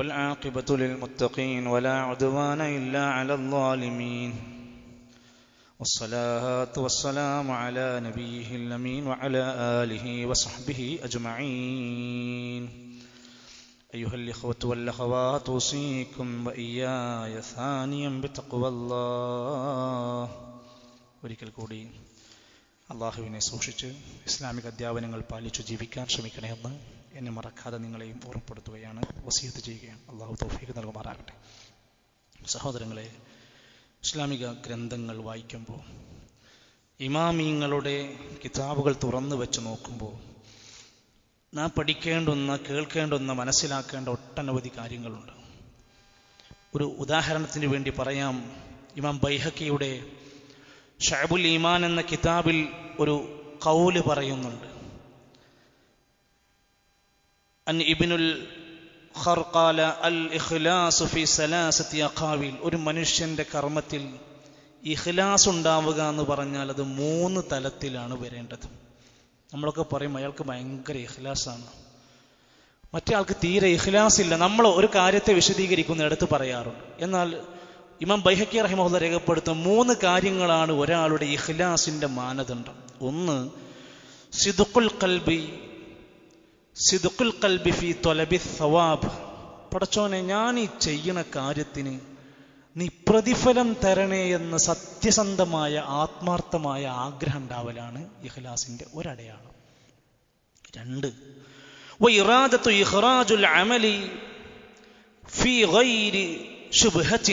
والعاقبة للمتقين ولا عدوان إلا على الظالمين والصلاة والسلام على نبيه الأمين وعلى آله وصحبه أجمعين أيها الإخوة والأخوات أوصيكم وإياي ثانيا بتقوى الله ഒരിക്കൽ കൂടി അള്ളാഹുവിനെ സൂക്ഷിച്ച് ഇസ്ലാമിക അധ്യാപനങ്ങൾ പാലിച്ചു ജീവിക്കാൻ ശ്രമിക്കണമെന്ന് എന്നെ മറക്കാതെ നിങ്ങളെയും ഓർമ്മപ്പെടുത്തുകയാണ് വസീത്ത് ചെയ്യുകയാണ് അള്ളാഹു തൗഫീഖ് നൽകുമാറാകട്ടെ സഹോദരങ്ങളെ ഇസ്ലാമിക ഗ്രന്ഥങ്ങൾ വായിക്കുമ്പോൾ ഇമാമീങ്ങളുടെ കിതാബുകൾ തുറന്നു വെച്ച് നോക്കുമ്പോൾ നാം പഠിക്കേണ്ടുന്ന കേൾക്കേണ്ടുന്ന മനസ്സിലാക്കേണ്ട ഒട്ടനവധി കാര്യങ്ങളുണ്ട് ഒരു ഉദാഹരണത്തിന് വേണ്ടി പറയാം ഇമാം ബൈഹക്കിയുടെ ഷഹബുൽ ഈമാൻ എന്ന കിതാബിൽ ഒരു കൗല് പറയുന്നുണ്ട് അൻ ഇബിനുൽ ഖർഖാല അൽ ഇഖ്ലാസു ഫി സലാസത്തി അഖാവിൽ ഒരു മനുഷ്യന്റെ കർമ്മത്തിൽ ഇഖ്ലാസ് ഉണ്ടാവുക എന്ന് പറഞ്ഞാൽ അത് മൂന്ന് തലത്തിലാണ് വരേണ്ടത് നമ്മളൊക്കെ പറയും അയാൾക്ക് ഭയങ്കര ഇഖ്ലാസാണ് മറ്റേ ആൾക്ക് തീരെ ഇഖ്ലാസ് ഇല്ല നമ്മൾ ഒരു കാര്യത്തെ വിശദീകരിക്കുന്നിടത്ത് പറയാറുണ്ട് എന്നാൽ ഇമാം ബൈഹക്കി റഹിമുള്ള രേഖപ്പെടുത്തുന്ന മൂന്ന് കാര്യങ്ങളാണ് ഒരാളുടെ ഇഖ്ലാസിന്റെ മാനദണ്ഡം ഒന്ന് സിദുക്കുൽ കൽബി സിദുക്കുൽ കൽബി ഫി തൊലബി സവാബ് പടച്ചോനെ ഞാൻ ഈ ചെയ്യുന്ന കാര്യത്തിന് നീ പ്രതിഫലം തരണേ എന്ന് സത്യസന്ധമായ ആത്മാർത്ഥമായ ആഗ്രഹം ഉണ്ടാവലാണ് ഇഖ്ലാസിന്റെ ഒരടയാളം രണ്ട് وإرادة إخراج العمل في غير شبهة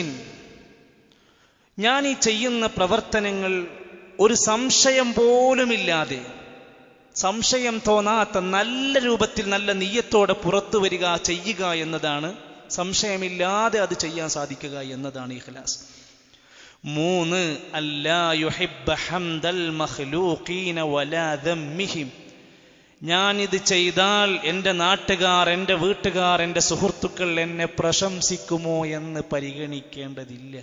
ഞാൻ ഈ ചെയ്യുന്ന പ്രവർത്തനങ്ങൾ ഒരു സംശയം പോലുമില്ലാതെ സംശയം തോന്നാത്ത നല്ല രൂപത്തിൽ നല്ല നീയത്തോടെ പുറത്തു വരിക ചെയ്യുക എന്നതാണ് സംശയമില്ലാതെ അത് ചെയ്യാൻ സാധിക്കുക എന്നതാണ് ഇഖ്ലാസ് മൂന്ന് അല്ലാ യുഹിബ്ബ ഹംദൽ മഖ്ലൂഖീന വലാ ദമ്മിഹിം ഞാനിത് ചെയ്താൽ എൻ്റെ നാട്ടുകാർ എൻ്റെ വീട്ടുകാർ എൻ്റെ സുഹൃത്തുക്കൾ എന്നെ പ്രശംസിക്കുമോ എന്ന് പരിഗണിക്കേണ്ടതില്ല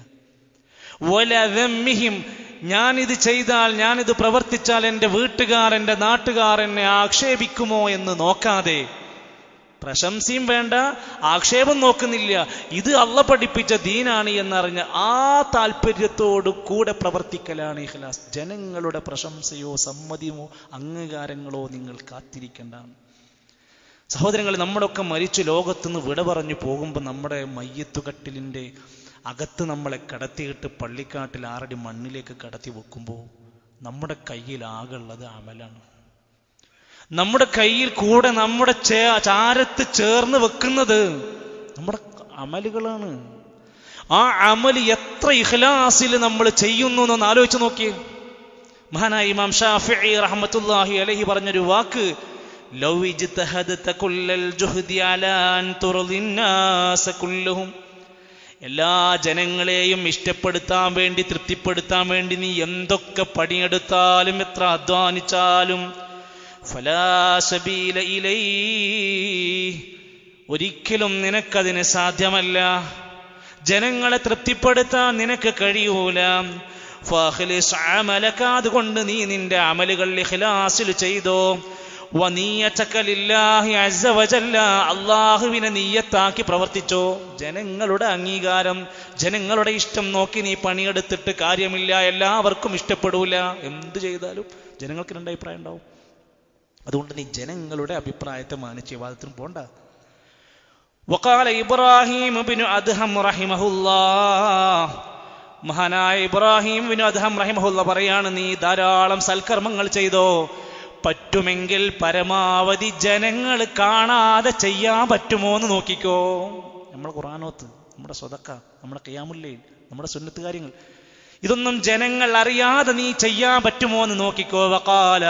വലതമ്മിഹിം ഞാനിത് ചെയ്താൽ ഞാനിത് പ്രവർത്തിച്ചാൽ എൻ്റെ വീട്ടുകാർ എൻ്റെ നാട്ടുകാർ എന്നെ ആക്ഷേപിക്കുമോ എന്ന് നോക്കാതെ പ്രശംസയും വേണ്ട ആക്ഷേപം നോക്കുന്നില്ല ഇത് അള്ള പഠിപ്പിച്ച ദീനാണ് എന്നറിഞ്ഞ ആ താല്പര്യത്തോടു കൂടെ പ്രവർത്തിക്കലാണ് ഇഖ്ലാസ് ജനങ്ങളുടെ പ്രശംസയോ സമ്മതിയോ അംഗീകാരങ്ങളോ നിങ്ങൾ കാത്തിരിക്കേണ്ട സഹോദരങ്ങൾ നമ്മളൊക്കെ മരിച്ചു ലോകത്തുനിന്ന് വിട പറഞ്ഞു പോകുമ്പോൾ നമ്മുടെ മയ്യത്തുകട്ടിലിൻ്റെ അകത്ത് നമ്മളെ കടത്തിയിട്ട് പള്ളിക്കാട്ടിൽ ആറടി മണ്ണിലേക്ക് കടത്തി വെക്കുമ്പോൾ നമ്മുടെ കയ്യിൽ ആകുള്ളത് അമലാണ് നമ്മുടെ കയ്യിൽ കൂടെ നമ്മുടെ ചാരത്ത് ചേർന്ന് വെക്കുന്നത് നമ്മുടെ അമലുകളാണ് ആ അമല് എത്ര ഇഖ്ലാസിൽ നമ്മൾ ചെയ്യുന്നു എന്നൊന്ന് ആലോചിച്ച് നോക്കിയേ മഹാനായ ഇമാം ഷാഫി റഹ്മത്തുല്ലാഹി അലഹി പറഞ്ഞൊരു വാക്ക് ലൗ ഇജ്തഹദത കുല്ലൽ ജുഹ്ദി അലാ അൻ തുർദിന്നാസ കുല്ലഹും എല്ലാ ജനങ്ങളെയും ഇഷ്ടപ്പെടുത്താൻ വേണ്ടി തൃപ്തിപ്പെടുത്താൻ വേണ്ടി നീ എന്തൊക്കെ പണിയെടുത്താലും എത്ര അധ്വാനിച്ചാലും ഫലാസബീല ഇലൈ ഒരിക്കലും നിനക്കതിന് സാധ്യമല്ല ജനങ്ങളെ തൃപ്തിപ്പെടുത്താൻ നിനക്ക് കഴിയൂല അതുകൊണ്ട് നീ നിന്റെ അമലുകൾ ഇഖ്ലാസിൽ ചെയ്തോ അള്ളാഹുവിനെ നീയത്താക്കി പ്രവർത്തിച്ചോ ജനങ്ങളുടെ അംഗീകാരം ജനങ്ങളുടെ ഇഷ്ടം നോക്കി നീ പണിയെടുത്തിട്ട് കാര്യമില്ല എല്ലാവർക്കും ഇഷ്ടപ്പെടൂല എന്ത് ചെയ്താലും ജനങ്ങൾക്ക് രണ്ട് അഭിപ്രായം ഉണ്ടാവും അതുകൊണ്ട് നീ ജനങ്ങളുടെ അഭിപ്രായത്തെ മാനിച്ച് വിവാദത്തിന് പോണ്ട وقال ഇബ്രാഹിം ബിൻ അദ്ഹം റഹിമഹുല്ലാ മഹാനായ ഇബ്രാഹിം ബിൻ അദ്ഹം റഹിമഹുല്ല പറയാണ് നീ ധാരാളം സൽക്കർമ്മങ്ങൾ ചെയ്തോ പറ്റുമെങ്കിൽ പരമാവധി ജനങ്ങൾ കാണാതെ ചെയ്യാൻ പറ്റുമോ എന്ന് നോക്കിക്കോ നമ്മുടെ ഖുറാനോത്ത് നമ്മുടെ സ്വതക്ക നമ്മുടെ കയ്യാമുല്ലയിൽ നമ്മുടെ സുന്നത്ത് കാര്യങ്ങൾ ഇതൊന്നും ജനങ്ങൾ അറിയാതെ നീ ചെയ്യാൻ പറ്റുമോ എന്ന് നോക്കിക്കോ വകാല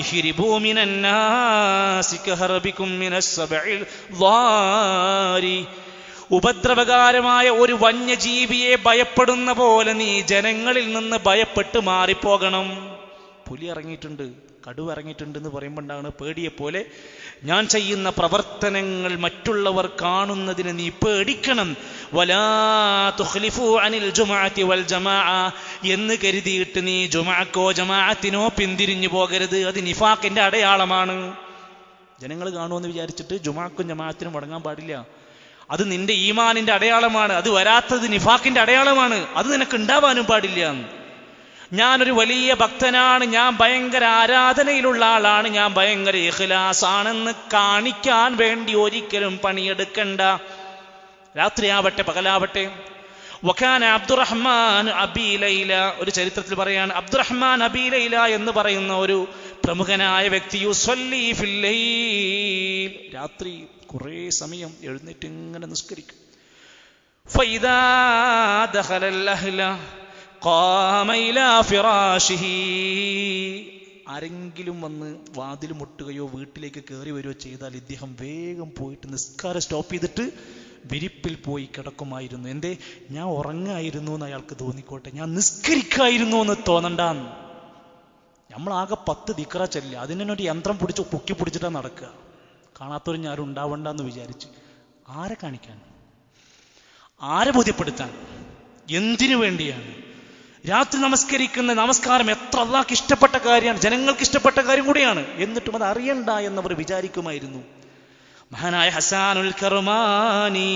ഉപദ്രവകാരമായ ഒരു വന്യജീവിയെ ഭയപ്പെടുന്ന പോലെ നീ ജനങ്ങളിൽ നിന്ന് ഭയപ്പെട്ട് മാറിപ്പോകണം പുലി ഇറങ്ങിയിട്ടുണ്ട് കടുവ ഇറങ്ങിയിട്ടുണ്ട് എന്ന് പറയുമ്പോൾ ഉണ്ടാകുന്ന പേടിയെ പോലെ ഞാൻ ചെയ്യുന്ന പ്രവർത്തനങ്ങൾ മറ്റുള്ളവർ കാണുന്നതിന് നീ പേടിക്കണം വലാ തുഖ്ലിഫു അനിൽ ജുമാഅത്തി വൽ ജമാഅ എന്ന് കരുതിയിട്ട് നീ ജുമാഅക്കോ ജമാഅത്തിനോ പിന്തിരിഞ്ഞു പോകരുത് അത് നിഫാഖിന്റെ അടയാളമാണ് ജനങ്ങൾ കാണുമെന്ന് വിചാരിച്ചിട്ട് ജുമാക്കും ജമാഅത്തിനും മുടങ്ങാൻ പാടില്ല അത് നിന്റെ ഈമാനിന്റെ അടയാളമാണ് അത് വരാത്തത് നിഫാഖിന്റെ അടയാളമാണ് അത് നിനക്ക് ഉണ്ടാവാനും പാടില്ല ഞാനൊരു വലിയ ഭക്തനാണ് ഞാൻ ഭയങ്കര ആരാധനയിലുള്ള ആളാണ് ഞാൻ ഭയങ്കര ഇഖ്ലാസാണെന്ന് കാണിക്കാൻ വേണ്ടി ഒരിക്കലും പണിയെടുക്കണ്ട രാത്രിയാവട്ടെ പകലാവട്ടെ വഖാന അബ്ദുറഹ്മാൻ അബീലൈല ഒരു ചരിത്രത്തിൽ പറയാണ് അബ്ദുറഹ്മാൻ അബീലൈല എന്ന് പറയുന്ന ഒരു പ്രമുഖനായ വ്യക്തി യുസല്ലി ഫിൽ ലൈൽ രാത്രി കുറേ സമയം എഴുന്നേറ്റ് ഇങ്ങനെ നിസ്കരിക്കും فإذا دخل الأهل قام إلى فراشه ആരെങ്കിലും വന്ന് വാതിൽ മുട്ടുകയോ വീട്ടിലേക്ക് കയറി വരികയോ ചെയ്താൽ ഇദ്ദേഹം വേഗം പോയിട്ട് നിസ്കാരം സ്റ്റോപ്പ് ചെയ്തിട്ട് വിരിപ്പിൽ പോയി കിടക്കുമായിരുന്നു എന്തേ ഞാൻ ഉറങ്ങായിരുന്നു എന്ന് അയാൾക്ക് തോന്നിക്കോട്ടെ ഞാൻ നിസ്കരിക്കായിരുന്നു എന്ന് തോന്നണ്ടാന്ന് നമ്മളാകെ പത്ത് ദിക്ര ചെല്ലുക അതിനൊരു യന്ത്രം പിടിച്ച് പൊക്കി പിടിച്ചിട്ടാ നടക്കുക കാണാത്തൊരു ഞാനും ഉണ്ടാവണ്ടെന്ന് വിചാരിച്ച് ആരെ കാണിക്കാൻ ആരെ ബോധ്യപ്പെടുത്താൻ എന്തിനു വേണ്ടിയാണ് രാത്രി നമസ്കരിക്കുന്ന നമസ്കാരം എത്ര അള്ളാഹ്ക്ക് ഇഷ്ടപ്പെട്ട കാര്യമാണ് ജനങ്ങൾക്ക് ഇഷ്ടപ്പെട്ട കാര്യം കൂടിയാണ് എന്നിട്ടും അത് അറിയണ്ട എന്നവർ വിചാരിക്കുമായിരുന്നു മഹാനായ ഹസാനുൽ കർമാനി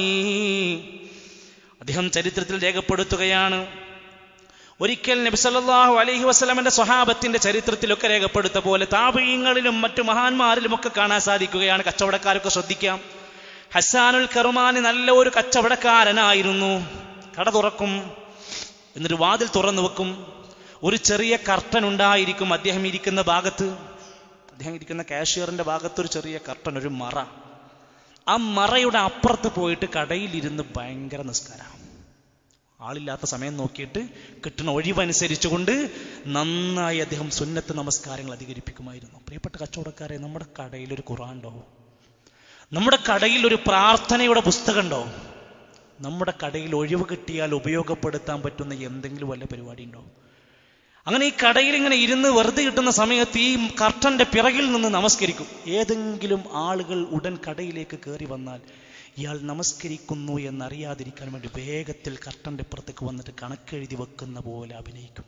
അദ്ദേഹം ചരിത്രത്തിൽ രേഖപ്പെടുത്തുകയാണ് ഒരിക്കൽ നബി സല്ലല്ലാഹു അലൈഹി വസല്ലമയുടെ സ്വഹാബത്തിന്റെ ചരിത്രത്തിലൊക്കെ രേഖപ്പെടുത്ത പോലെ താപീയങ്ങളിലും മറ്റു മഹാന്മാരിലും ഒക്കെ കാണാൻ സാധിക്കുകയാണ് കച്ചവടക്കാരൊക്കെ ശ്രദ്ധിക്കാം ഹസാനുൽ കറുമാനി നല്ല ഒരു കച്ചവടക്കാരനായിരുന്നു കട തുറക്കും എന്നിട്ട് വാതിൽ തുറന്നു വെക്കും ഒരു ചെറിയ കർട്ടൻ ഉണ്ടായിരിക്കും അദ്ദേഹം ഇരിക്കുന്ന ഭാഗത്ത് അദ്ദേഹം ഇരിക്കുന്ന കാഷ്യറിന്റെ ഭാഗത്ത് ഒരു ചെറിയ കർട്ടൻ ഒരു മറ ആ മറയുടെ അപ്പുറത്ത് പോയിട്ട് കടയിലിരുന്ന് ഭയങ്കര നിസ്കാരം ആളില്ലാത്ത സമയം നോക്കിയിട്ട് കിട്ടുന്ന ഒഴിവനുസരിച്ചുകൊണ്ട് നന്നായി അദ്ദേഹം സുന്നത്ത് നമസ്കാരങ്ങൾ അധികരിപ്പിക്കുമായിരുന്നു പ്രിയപ്പെട്ട കച്ചവടക്കാരെ നമ്മുടെ കടയിൽ ഒരു ഖുറാണ്ടോ നമ്മുടെ കടയിൽ ഒരു പ്രാർത്ഥനയുടെ പുസ്തകമുണ്ടോ നമ്മുടെ കടയിൽ ഒഴിവ് കിട്ടിയാൽ ഉപയോഗപ്പെടുത്താൻ പറ്റുന്ന എന്തെങ്കിലും വല്ല പരിപാടി ഉണ്ടോ അങ്ങനെ ഈ കടയിൽ ഇങ്ങനെ ഇരുന്ന് വെറുതെ കിട്ടുന്ന സമയത്ത് ഈ കർട്ടന്റെ പിറകിൽ നിന്ന് നമസ്കരിക്കും ഏതെങ്കിലും ആളുകൾ ഉടൻ കടയിലേക്ക് കയറി വന്നാൽ ഇയാൾ നമസ്കരിക്കുന്നു എന്നറിയാതിരിക്കാൻ വേണ്ടി വേഗത്തിൽ കർട്ടന്റെ പുറത്തേക്ക് വന്നിട്ട് കണക്കെഴുതി വെക്കുന്ന പോലെ അഭിനയിക്കും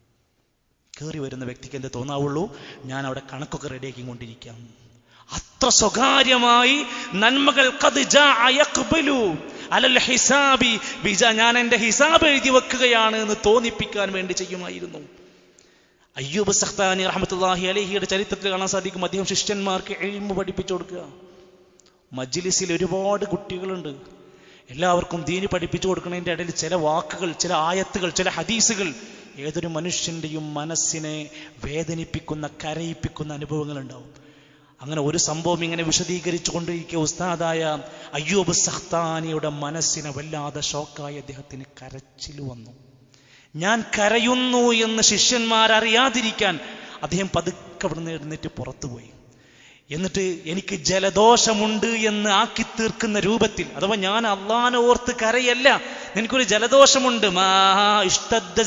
കയറി വരുന്ന വ്യക്തിക്ക് എന്ത് തോന്നാവുള്ളൂ ഞാൻ അവിടെ കണക്കൊക്കെ റെഡിയാക്കി കൊണ്ടിരിക്കാം അത്ര സ്വകാര്യമായി നന്മകൾ ഖദ് ജാഅ യഖ്ബലു അലൽ ഹിസാബി ബിജ ഞാൻ എൻ്റെ ഹിസാബ് എഴുതി വെക്കുകയാണ് എന്ന് തോന്നിപ്പിക്കാൻ വേണ്ടി ചെയ്യുമായിരുന്നു അയ്യൂബ് സഖ്താനി റഹ്മത്തുള്ളാഹി അലഹിയുടെ ചരിത്രത്തിൽ കാണാൻ സാധിക്കും അദ്ദേഹം ശിഷ്യന്മാർക്ക് എഴുമ്പ് പഠിപ്പിച്ചു കൊടുക്കുക മജ്ലിസിൽ ഒരുപാട് കുട്ടികളുണ്ട് എല്ലാവർക്കും ദീനി പഠിപ്പിച്ചു കൊടുക്കുന്നതിൻ്റെ ഇടയിൽ ചില വാക്കുകൾ ചില ആയത്തുകൾ ചില ഹദീസുകൾ ഏതൊരു മനുഷ്യന്റെയും മനസ്സിനെ വേദനിപ്പിക്കുന്ന കരയിപ്പിക്കുന്ന അനുഭവങ്ങൾ ഉണ്ടാവും അങ്ങനെ ഒരു സംഭവം ഇങ്ങനെ വിശദീകരിച്ചു കൊണ്ടിരിക്കുക ഉസ്താദായ അയ്യൂബ് സഖ്താനിയുടെ മനസ്സിനെ വല്ലാതെ ഷോക്കായി അദ്ദേഹത്തിന് കരച്ചിൽ വന്നു ഞാൻ കരയുന്നു എന്ന് ശിഷ്യന്മാരറിയാതിരിക്കാൻ അദ്ദേഹം പതുക്കെ അവിടുന്ന് എഴുന്നേറ്റ് പുറത്തുപോയി എന്നിട്ട് എനിക്ക് ജലദോഷമുണ്ട് എന്ന് ആക്കി തീർക്കുന്ന രൂപത്തിൽ അഥവാ ഞാൻ അള്ളാനെ ഓർത്ത് കരയല്ല എനിക്കൊരു ജലദോഷമുണ്ട് മാ ഇഷ്ടദ്ദ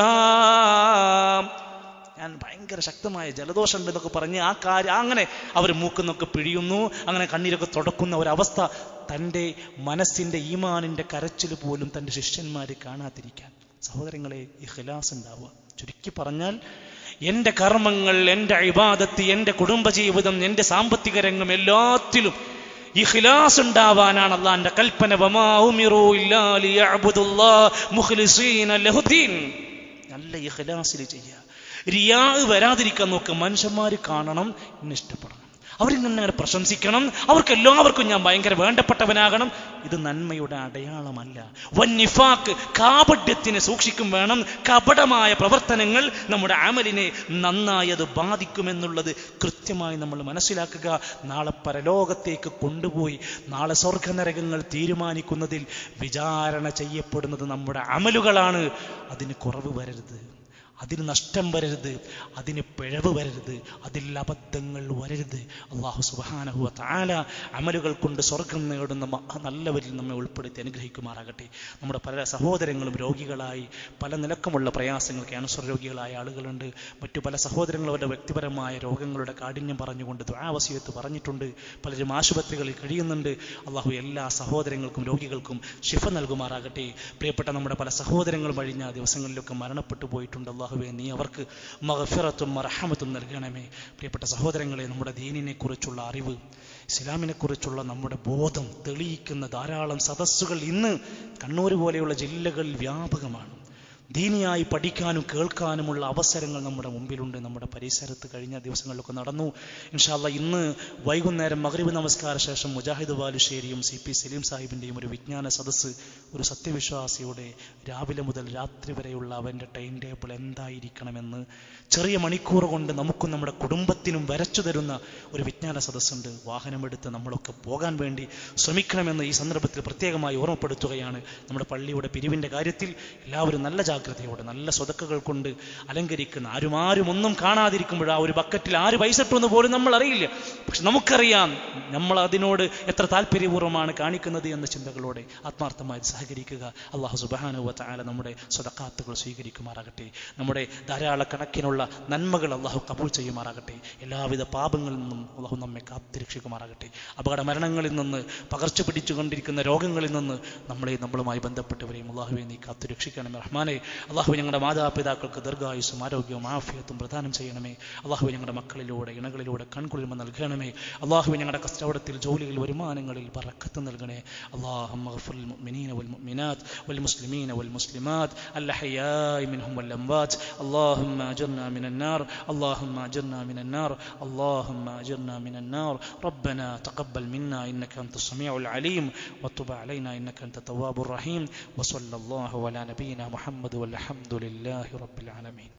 സുഖാം ഞാൻ ഭയങ്കര ശക്തമായ ജലദോഷം ഉണ്ട് എന്നൊക്കെ പറഞ്ഞ് ആ കാര്യം അങ്ങനെ അവർ മൂക്കുന്നൊക്കെ പിഴിയുന്നു അങ്ങനെ കണ്ണീരൊക്കെ തുടക്കുന്ന ഒരവസ്ഥ തൻ്റെ മനസ്സിൻ്റെ ഈമാനിൻ്റെ കരച്ചിൽ പോലും തൻ്റെ ശിഷ്യന്മാർ കാണാതിരിക്കാൻ സഹോദരങ്ങളെ ഈ ഖിലാസ് ഉണ്ടാവുക ചുരുക്കി പറഞ്ഞാൽ എൻ്റെ കർമ്മങ്ങൾ എൻ്റെ ഇബാദത്ത് എൻ്റെ കുടുംബജീവിതം എൻ്റെ സാമ്പത്തിക രംഗം എല്ലാത്തിലും ഈ ഖിലാസ് ഉണ്ടാവാനാണ് അള്ളാന്റെ കൽപ്പന വമാ ഉമിറു ഇല്ലാ ലിയഅ്ബുദുല്ലാഹ് മുഖ്ലിസീന ലഹുദ്ദീൻ നല്ല ഇഖ്ലാസിൽ ചെയ്യുക റിയാ വരാതിരിക്കാൻ നോക്കുക മനുഷ്യന്മാർ കാണണം എന്നെ ഇഷ്ടപ്പെടണം അവരിങ്ങനെ പ്രശംസിക്കണം അവർക്ക് എല്ലാവർക്കും ഞാൻ ഭയങ്കര വേണ്ടപ്പെട്ടവനാകണം ഇത് നന്മയുടെ അടയാളമല്ല വന്നിഫാക്ക് കാപഡ്യത്തിനെ സൂക്ഷിക്കും വേണം കപടമായ പ്രവർത്തനങ്ങൾ നമ്മുടെ അമലിനെ നന്നായി അത് ബാധിക്കുമെന്നുള്ളത് കൃത്യമായി നമ്മൾ മനസ്സിലാക്കുക നാളെ പരലോകത്തേക്ക് കൊണ്ടുപോയി നാളെ സ്വർഗനരകങ്ങൾ തീരുമാനിക്കുന്നതിൽ വിചാരണ ചെയ്യപ്പെടുന്നത് നമ്മുടെ അമലുകളാണ് അതിന് കുറവ് വരരുത് അതിന് നഷ്ടം വരരുത് അതിന് പിഴവ് വരരുത് അതിൽ അബദ്ധങ്ങൾ വരരുത് അള്ളാഹു സുബാനഹുവ താല അമലുകൾ കൊണ്ട് സ്വർഗം നേടുന്ന മ- നല്ലവരിൽ നമ്മെ ഉൾപ്പെടുത്തി അനുഗ്രഹിക്കുമാറാകട്ടെ നമ്മുടെ പല സഹോദരങ്ങളും രോഗികളായി പല നിലക്കുമുള്ള പ്രയാസങ്ങൾ ക്യാൻസർ രോഗികളായ ആളുകളുണ്ട് മറ്റു പല സഹോദരങ്ങളും അവരുടെ വ്യക്തിപരമായ രോഗങ്ങളുടെ കാഠിന്യം പറഞ്ഞുകൊണ്ട് ദ്വാവസ്യത്ത് പറഞ്ഞിട്ടുണ്ട് പലരും ആശുപത്രികളിൽ കഴിയുന്നുണ്ട് അള്ളാഹു എല്ലാ സഹോദരങ്ങൾക്കും രോഗികൾക്കും ശിഫ നൽകുമാറാകട്ടെ പ്രിയപ്പെട്ട നമ്മുടെ പല സഹോദരങ്ങളും കഴിഞ്ഞ ദിവസങ്ങളിലൊക്കെ മരണപ്പെട്ടു പോയിട്ടുണ്ട് അള്ളാഹുവെ നീ അവർക്ക് മഹഫിറത്തും മറഹമത്തും നൽകണമേ പ്രിയപ്പെട്ട സഹോദരങ്ങളെ നമ്മുടെ ദീനിനെ കുറിച്ചുള്ള അറിവ് ഇസ്ലാമിനെ കുറിച്ചുള്ള നമ്മുടെ ബോധം തെളിയിക്കുന്ന ധാരാളം സദസ്സുകൾ ഇന്ന് കണ്ണൂർ പോലെയുള്ള ജില്ലകളിൽ വ്യാപകമാണ് ദീനിയായി പഠിക്കാനും കേൾക്കാനുമുള്ള അവസരങ്ങൾ നമ്മുടെ മുമ്പിലുണ്ട് നമ്മുടെ പരിസരത്ത് കഴിഞ്ഞ ദിവസങ്ങളിലൊക്കെ നടന്നു ഇൻഷാല്ല ഇന്ന് വൈകുന്നേരം മഗ്രിബ് നമസ്കാര ശേഷം മുജാഹിദ് ബാലുശ്ശേരിയും സി പി സലീം സാഹിബിൻ്റെയും ഒരു വിജ്ഞാന സദസ്സ് ഒരു സത്യവിശ്വാസിയുടെ രാവിലെ മുതൽ രാത്രി വരെയുള്ള അവൻ്റെ ടൈം ടേബിൾ എന്തായിരിക്കണമെന്ന് ചെറിയ മണിക്കൂർ കൊണ്ട് നമുക്കും നമ്മുടെ കുടുംബത്തിനും വരച്ചു തരുന്ന ഒരു വിജ്ഞാന സദസ്സുണ്ട് വാഹനമെടുത്ത് നമ്മളൊക്കെ പോകാൻ വേണ്ടി ശ്രമിക്കണമെന്ന് ഈ സന്ദർഭത്തിൽ പ്രത്യേകമായി ഓർമ്മപ്പെടുത്തുകയാണ് നമ്മുടെ പള്ളിയുടെ പിരിവിൻ്റെ കാര്യത്തിൽ എല്ലാവരും നല്ല ജാഗ്രതയോടെ നല്ല സ്വതക്കുകൾ കൊണ്ട് അലങ്കരിക്കുന്ന ആരും ആരും ഒന്നും കാണാതിരിക്കുമ്പോൾ ആ ഒരു ബക്കറ്റിൽ ആര് പൈസ ഇട്ടുവെന്ന് പോലും നമ്മൾ അറിയില്ല പക്ഷെ നമുക്കറിയാം നമ്മൾ അതിനോട് എത്ര താല്പര്യപൂർവ്വമാണ് കാണിക്കുന്നത് എന്ന ചിന്തകളോടെ ആത്മാർത്ഥമായി സഹകരിക്കുക അള്ളാഹു സുബാനുവ താല നമ്മുടെ സ്വതക്കാത്തുകൾ സ്വീകരിക്കുമാറാകട്ടെ നമ്മുടെ ധാരാളക്കണക്കിനുള്ള നന്മകൾ അള്ളാഹു കബൂൾ ചെയ്യുമാറാകട്ടെ എല്ലാവിധ പാപങ്ങളിൽ നിന്നും അള്ളാഹു നമ്മെ കാത്തിരക്ഷിക്കുമാറാകട്ടെ അപകട മരണങ്ങളിൽ നിന്ന് പകർച്ച പിടിച്ചുകൊണ്ടിരിക്കുന്ന രോഗങ്ങളിൽ നിന്ന് നമ്മളെ നമ്മളുമായി ബന്ധപ്പെട്ടവരെയും അള്ളാഹുവെ നീ കാത്തുരക്ഷിക്കണമേ റഹ്മാനെ അള്ളാഹു ഞങ്ങളുടെ മാതാപിതാക്കൾക്ക് ദീർഘായുസും ആരോഗ്യവും ആഫിയത്തും പ്രദാനം ചെയ്യണമേ അള്ളാഹു ഞങ്ങളുടെ മക്കളിലൂടെ ഇണകളിലൂടെ കൺകുളിർമ നൽകണമേ അള്ളാഹു ഞങ്ങളുടെ കച്ചവടത്തിൽ ജോലിയിൽ വരുമാനങ്ങളിൽ പറക്കത്ത് നൽകണേ അള്ളാഹു المؤمنين والمؤمنات والمسلمين والمسلمات الأحياء منهم والأموات اللهم أجرنا من النار اللهم أجرنا من النار اللهم أجرنا من النار ربنا تقبل منا إنك أنت السميع العليم وتب علينا إنك أنت التواب الرحيم وصلى الله على نبينا محمد والحمد لله رب العالمين